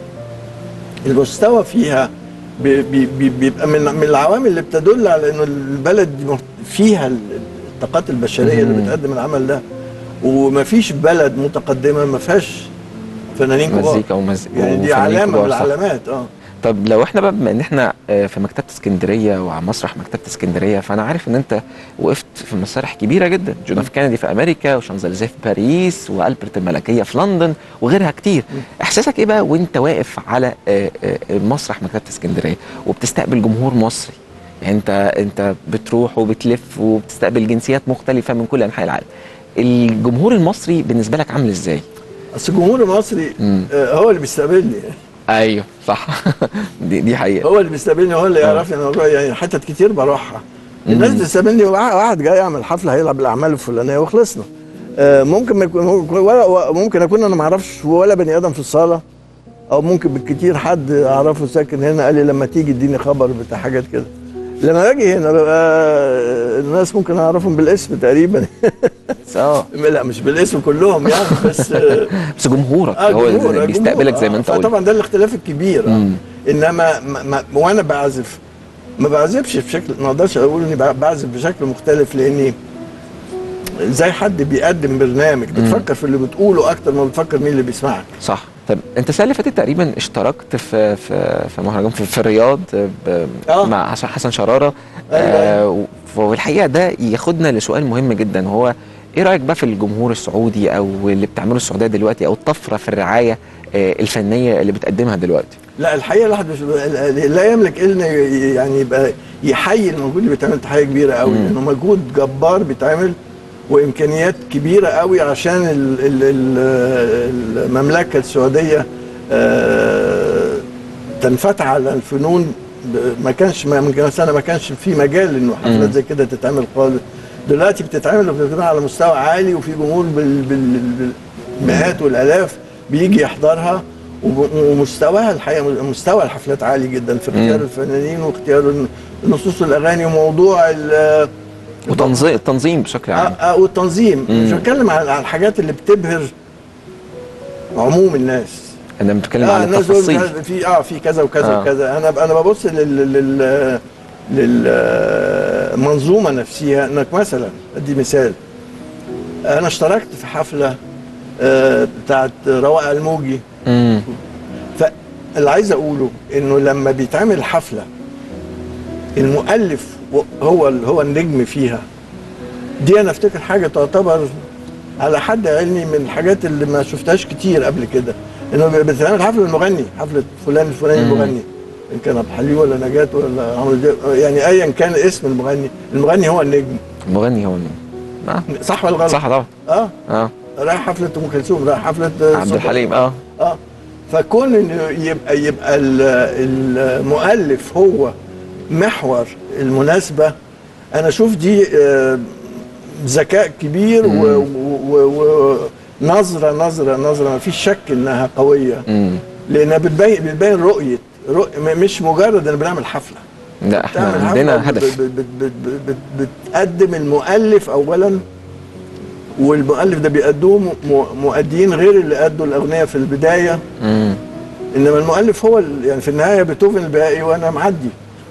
المستوى فيها بي- بي- بي- بيبقى من من العوامل اللي بتدل على انه البلد دي مه- فيها ال- الطاقات البشريه اللي مم. بتقدم العمل ده ومفيش بلد متقدمه ما فيهاش فنانين كبار مزيكا ومز... يعني دي وفنانين علامه كبار، من صح. العلامات اه طب لو احنا بقى بما ان احنا آه، في مكتبه اسكندريه وعلى مسرح مكتبه اسكندريه فانا عارف ان انت وقفت في مسارح كبيره جدا جون اف كينيدي في امريكا وشانزليزيه في باريس والبرت الملكيه في لندن وغيرها كتير احساسك ايه بقى وانت واقف على آه، آه، مسرح مكتبه اسكندريه وبتستقبل جمهور مصري يعني انت انت بتروح وبتلف وبتستقبل جنسيات مختلفه من كل انحاء العالم الجمهور المصري بالنسبه لك عامل ازاي اصل الجمهور المصري مم. آه، هو اللي بيستقبلني ايوه صح دي دي حقيقه هو اللي بيستقبلني هو اللي يعرفني انا بروح- يعني حتت كتير بروحها مم. الناس بتستقبلني وع- واحد جاي يعمل حفله هيلعب الاعمال الفلانيه وخلصنا آه، ممكن ما يكون ممكن- ولا ممكن اكون انا ما اعرفش ولا بني ادم في الصاله او ممكن بالكتير حد اعرفه ساكن هنا قال لي لما تيجي اديني خبر بتاع حاجات كده لما باجي هنا ببقى الناس ممكن اعرفهم بالاسم تقريبا اه لا مش بالاسم كلهم يعني بس آه، بس جمهورك آه، هو جمهور، اللي آه، بيستقبلك جمهور، زي ما آه، انت قلت فطبعا ده الاختلاف الكبير آه. مم. انما ما ما وانا بعزف ما بعزفش بشكل ما اقدرش اقول اني بع- بعزف بشكل مختلف لاني زي حد بيقدم برنامج بتفكر في اللي بتقوله اكتر ما بتفكر مين اللي بيسمعك صح طب انت السنه اللي فاتت تقريبا اشتركت في في في مهرجان في, في الرياض ب- آه. مع حسن حسن شراره أيوة، آه والحقيقه ده ياخدنا لسؤال مهم جدا هو ايه رايك بقى في الجمهور السعودي او اللي بتعمله السعوديه دلوقتي او الطفره في الرعايه آه الفنيه اللي بتقدمها دلوقتي لا الحقيقه الواحد مش لا يملك الا ي- يعني يبقى يحيي المجهود اللي بيتعمل تحيه كبيره قوي مم. لانه مجهود جبار بيتعمل وامكانيات كبيره قوي عشان ال ال ال المملكه السعوديه آه، تنفتح على الفنون ب- ما كانش ما- من كام سنه ما كانش في مجال انه حفلات مم. زي كده تتعمل خالص دلوقتي بتتعمل وبتتعمل على مستوى عالي وفي جمهور بال- بال- بالمئات والالاف بيجي يحضرها وب- ومستواها الحقيقه مستوى الحفلات عالي جدا في اختيار مم. الفنانين واختيار نصوص الاغاني وموضوع ال- وتنظيم التنظيم بشكل آه، عام آه، والتنظيم مم. مش بتكلم عن عن الحاجات اللي بتبهر عموم الناس انا بتكلم اه عن الناس دول التفاصيل في اه في كذا وكذا آه. آه. وكذا انا انا ببص لل, لل للمنظومه نفسها انك مثلا ادي مثال انا اشتركت في حفله آه، بتاعت رواق الموجي امم فاللي عايز اقوله انه لما بيتعمل حفله المؤلف هو هو النجم فيها دي انا افتكر حاجه تعتبر على حد علمي من الحاجات اللي ما شفتهاش كتير قبل كده انه بتتعمل حفله المغني حفله فلان الفلاني مم. المغني ان كان عبد الحليم ولا نجاة ولا عمرو دياب يعني ايا كان اسم المغني المغني هو النجم المغني هو النجم آه. صح ولا غلط؟ صح طبعا اه اه رايح حفله ام كلثوم رايح حفله آه، عبد صبحي. الحليم اه اه فكون انه يبقى يبقى ال- المؤلف هو محور المناسبه انا اشوف دي آه، ذكاء كبير ونظره نظره نظره ما فيش شك انها قويه امم لانها بتبين بتبين رؤيه رؤية مش مجرد ان بنعمل حفله لا احنا بتعمل عندنا حفلة هدف بت- بت- بت- بت- بت- بتقدم المؤلف اولا والمؤلف ده بيقدوه م- مؤديين غير اللي ادوا الاغنيه في البدايه امم انما المؤلف هو ال- يعني في النهايه بيتهوفن الباقي وانا معدي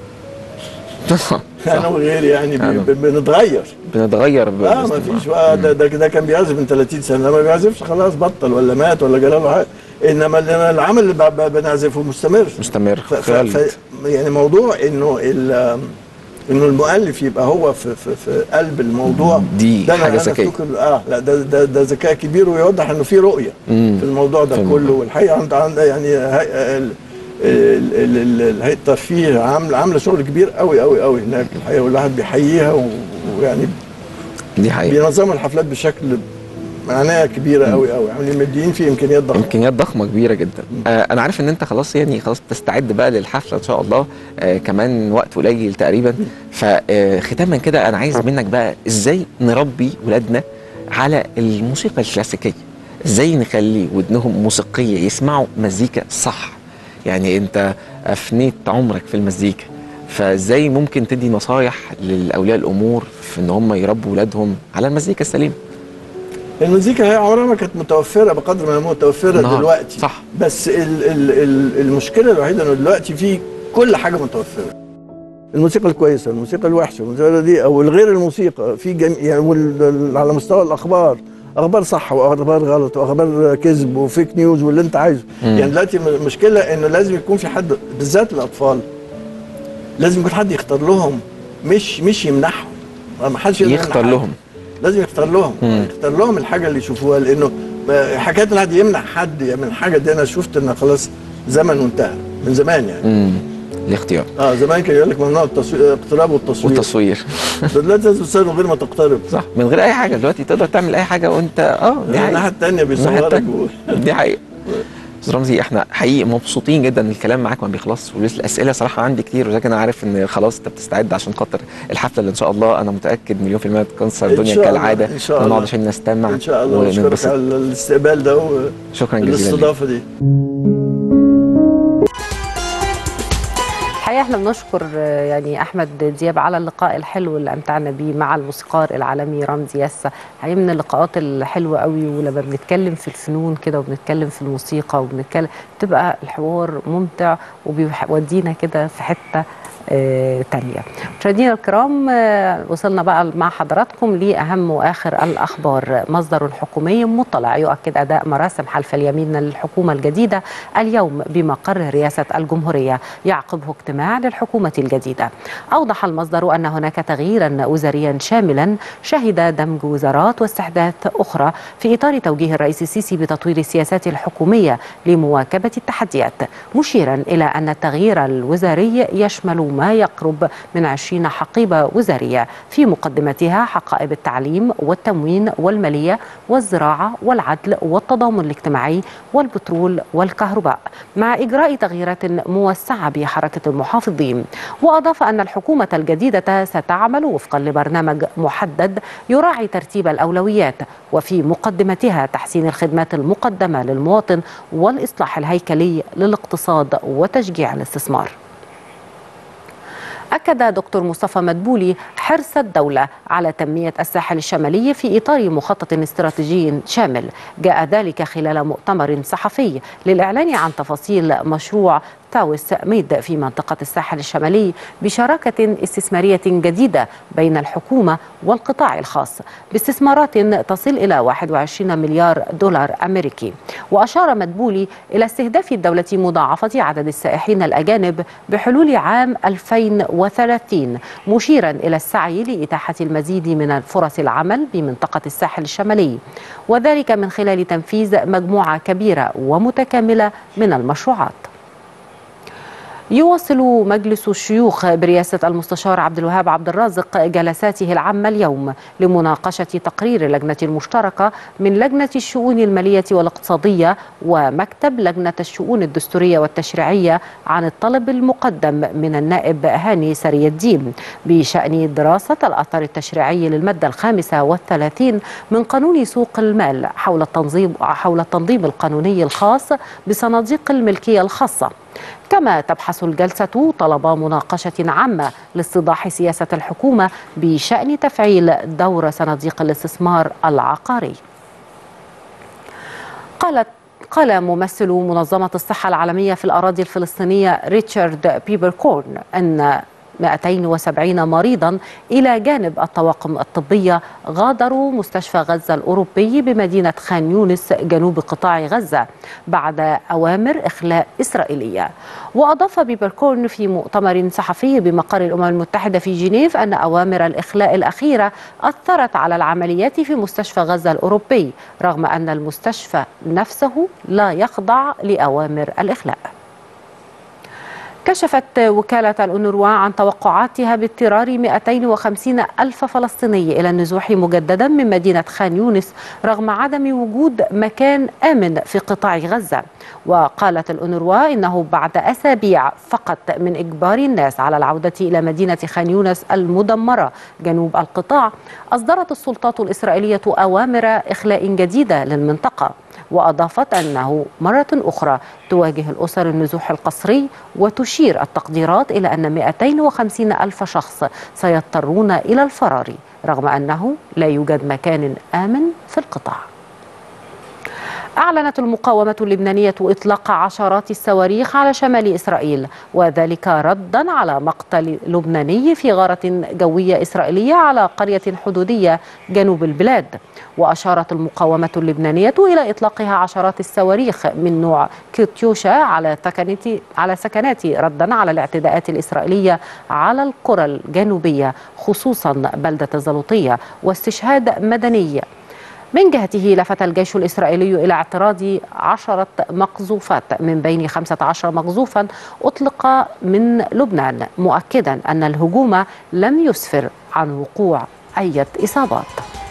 انا وغيري يعني بي- أنا. ب- بنتغير بنتغير ب- اه ما فيش بقى ده, ده, ده كان بيعزف من 30 سنه ما بيعزفش خلاص بطل ولا مات ولا جراله حاجه انما ال- العمل اللي ب- ب- بنعزفه مستمر مستمر ف ف خالد. ف يعني موضوع انه ال- انه المؤلف يبقى هو في في, في قلب الموضوع دي ده أنا- حاجة أنا ذكية. أفتكر- اه لا ده ده, ده ذكاء كبير ويوضح انه في رؤيه مم. في الموضوع ده في كله الموضوع. والحقيقه عند عند يعني هي- ال- ال- ال- ال- ال- هيئه الترفيه عامله عامله شغل كبير قوي قوي قوي هناك الحقيقه والواحد بيحييها و- ويعني دي حقيقة بينظموا الحفلات بشكل معناها كبيره قوي قوي يعني مدين فيه امكانيات ضخمه امكانيات ضخمه كبيره جدا آه انا عارف ان انت خلاص يعني خلاص بتستعد بقى للحفله ان شاء الله آه كمان وقت قليل تقريبا فختاما كده انا عايز منك بقى ازاي نربي ولادنا على الموسيقى الكلاسيكيه ازاي نخلي ودنهم موسيقيه يسمعوا مزيكا صح يعني انت افنيت عمرك في المزيكا فازاي ممكن تدي نصايح لاولياء الامور في ان هم يربوا ولادهم على المزيكا السليمه المزيكا هي عمرها ما كانت متوفره بقدر ما هي متوفره النهاردة. دلوقتي صح. بس ال ال ال المشكله الوحيده انه دلوقتي في كل حاجه متوفره الموسيقى الكويسه الموسيقى الوحشه الموسيقى دي او الغير الموسيقى في جم... يعني وال- على مستوى الاخبار اخبار صح واخبار غلط واخبار كذب وفيك نيوز واللي انت عايزه مم. يعني دلوقتي المشكله انه لازم يكون في حد بالذات الاطفال لازم يكون حد يختار لهم مش مش يمنحهم ما حدش يقدر يمنع يختار حد. لهم لازم يختار لهم مم. يختار لهم الحاجه اللي يشوفوها لانه ما- حكايه ان حد يمنع حد من حاجه دي انا شفت ان خلاص زمن وانتهى من زمان يعني امم الاختيار اه زمان كان يقول لك ممنوع التصوير الاقتراب والتصوير والتصوير ده دلوقتي لازم تصور من غير ما تقترب صح من غير اي حاجه دلوقتي تقدر تعمل اي حاجه وانت اه دي حقيقة. الناحيه الثانيه الناحية بيصورك التانية. و- دي حقيقة استاذ رمزي احنا حقيقي مبسوطين جدا ان الكلام معاك ما بيخلصش والاسئله صراحه عندي كتير ولكن انا عارف ان خلاص انت بتستعد عشان خاطر الحفله اللي ان شاء الله انا متاكد مليون في الميه تكسر إن الدنيا شاء الله، كالعاده إن شاء الله. ونقعد عشان نستمع ان شاء الله واشكرك وننبسط على الاستقبال ده شكرا جزيلا ليك. والاستضافه دي الحقيقه احنا بنشكر آه، يعني احمد دياب على اللقاء الحلو اللي امتعنا بيه مع الموسيقار العالمي رمزي ياسا حقيقه من اللقاءات الحلوه قوي ولما بنتكلم في الفنون كده وبنتكلم في الموسيقى وبنتكلم بتبقى الحوار ممتع وبيودينا كده في حته آه، تانية مشاهدينا الكرام آه، وصلنا بقى مع حضراتكم لأهم وآخر الأخبار مصدر حكومي مطلع يؤكد أداء مراسم حلف اليمين للحكومة الجديدة اليوم بمقر رئاسة الجمهورية يعقبه اجتماع للحكومة الجديدة أوضح المصدر أن هناك تغييرا وزاريا شاملا شهد دمج وزارات واستحداث أخرى في إطار توجيه الرئيس السيسي بتطوير السياسات الحكومية لمواكبة التحديات مشيرا إلى أن التغيير الوزاري يشمل ما يقرب من 20 حقيبة وزارية في مقدمتها حقائب التعليم والتموين والمالية والزراعة والعدل والتضامن الاجتماعي والبترول والكهرباء مع إجراء تغييرات موسعة بحركة المحافظين وأضاف أن الحكومة الجديدة ستعمل وفقا لبرنامج محدد يراعي ترتيب الأولويات وفي مقدمتها تحسين الخدمات المقدمة للمواطن والإصلاح الهيكلي للاقتصاد وتشجيع الاستثمار أكد دكتور مصطفى مدبولي حرص الدولة على تنمية الساحل الشمالي في إطار مخطط استراتيجي شامل جاء ذلك خلال مؤتمر صحفي للإعلان عن تفاصيل مشروع تاوس ميد في منطقة الساحل الشمالي بشراكة استثمارية جديدة بين الحكومة والقطاع الخاص باستثمارات تصل إلى 21 مليار دولار أمريكي وأشار مدبولي إلى استهداف الدولة مضاعفة عدد السائحين الأجانب بحلول عام 2030 مشيرا إلى السعي لإتاحة المزيد من فرص العمل بمنطقة الساحل الشمالي وذلك من خلال تنفيذ مجموعة كبيرة ومتكاملة من المشروعات يواصل مجلس الشيوخ برئاسة المستشار عبد الوهاب عبد الرازق جلساته العامة اليوم لمناقشة تقرير لجنة المشتركة من لجنة الشؤون المالية والاقتصادية ومكتب لجنة الشؤون الدستورية والتشريعية عن الطلب المقدم من النائب هاني سري الدين بشأن دراسة الأثر التشريعي للمادة الخامسة والثلاثين من قانون سوق المال حول التنظيم حول التنظيم القانوني الخاص بصناديق الملكية الخاصة كما تبحث الجلسة طلب مناقشة عامة لاستيضاح سياسة الحكومة بشأن تفعيل دور صناديق الاستثمار العقاري قالت قال ممثل منظمة الصحة العالمية في الأراضي الفلسطينية ريتشارد بيبركورن أن 270 مريضا إلى جانب الطواقم الطبية غادروا مستشفى غزة الأوروبي بمدينة خان يونس جنوب قطاع غزة بعد أوامر إخلاء إسرائيلية وأضاف بيبركورن في مؤتمر صحفي بمقر الأمم المتحدة في جنيف أن أوامر الإخلاء الأخيرة أثرت على العمليات في مستشفى غزة الأوروبي رغم أن المستشفى نفسه لا يخضع لأوامر الإخلاء كشفت وكالة الأونروا عن توقعاتها باضطرار 250 ألف فلسطيني إلى النزوح مجددا من مدينة خان يونس رغم عدم وجود مكان آمن في قطاع غزة وقالت الأونروا إنه بعد أسابيع فقط من إجبار الناس على العودة إلى مدينة خان يونس المدمرة جنوب القطاع أصدرت السلطات الإسرائيلية أوامر إخلاء جديدة للمنطقة وأضافت أنه مرة أخرى تواجه الأسر النزوح القسري وتشير التقديرات إلى أن 250 ألف شخص سيضطرون إلى الفرار رغم أنه لا يوجد مكان آمن في القطاع أعلنت المقاومة اللبنانية إطلاق عشرات الصواريخ على شمال إسرائيل وذلك ردا على مقتل لبناني في غارة جوية إسرائيلية على قرية حدودية جنوب البلاد وأشارت المقاومة اللبنانية إلى إطلاقها عشرات الصواريخ من نوع كيتيوشا على سكنات على سكنات ردا على الاعتداءات الإسرائيلية على القرى الجنوبية خصوصا بلدة الزلوطية واستشهاد مدني من جهته لفت الجيش الإسرائيلي إلى اعتراض عشرة مقذوفات من بين 15 مقذوفا أطلق من لبنان مؤكدا أن الهجوم لم يسفر عن وقوع أي إصابات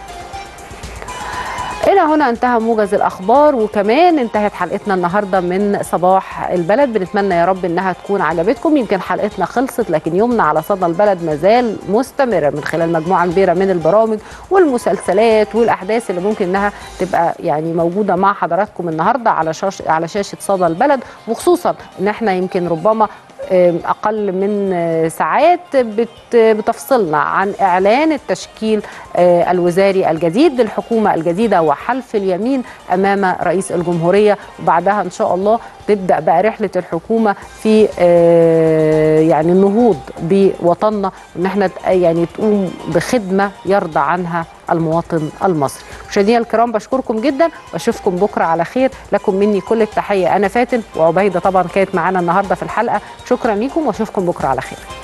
إلى هنا انتهى موجز الأخبار وكمان انتهت حلقتنا النهاردة من صباح البلد بنتمنى يا رب إنها تكون عجبتكم يمكن حلقتنا خلصت لكن يومنا على صدى البلد مازال مستمرة من خلال مجموعة كبيرة من البرامج والمسلسلات والأحداث اللي ممكن إنها تبقى يعني موجودة مع حضراتكم النهاردة على شاش على شاشة صدى البلد وخصوصا إن احنا يمكن ربما اقل من ساعات بتفصلنا عن اعلان التشكيل الوزاري الجديد للحكومه الجديده وحلف اليمين امام رئيس الجمهوريه وبعدها ان شاء الله تبدا بقى رحله الحكومه في يعني النهوض بوطننا وان احنا يعني تقوم بخدمه يرضى عنها المواطن المصري مشاهدينا الكرام بشكركم جدا واشوفكم بكره على خير لكم مني كل التحيه انا فاتن وعبيده طبعا كانت معانا النهارده في الحلقه شكرا لكم واشوفكم بكره على خير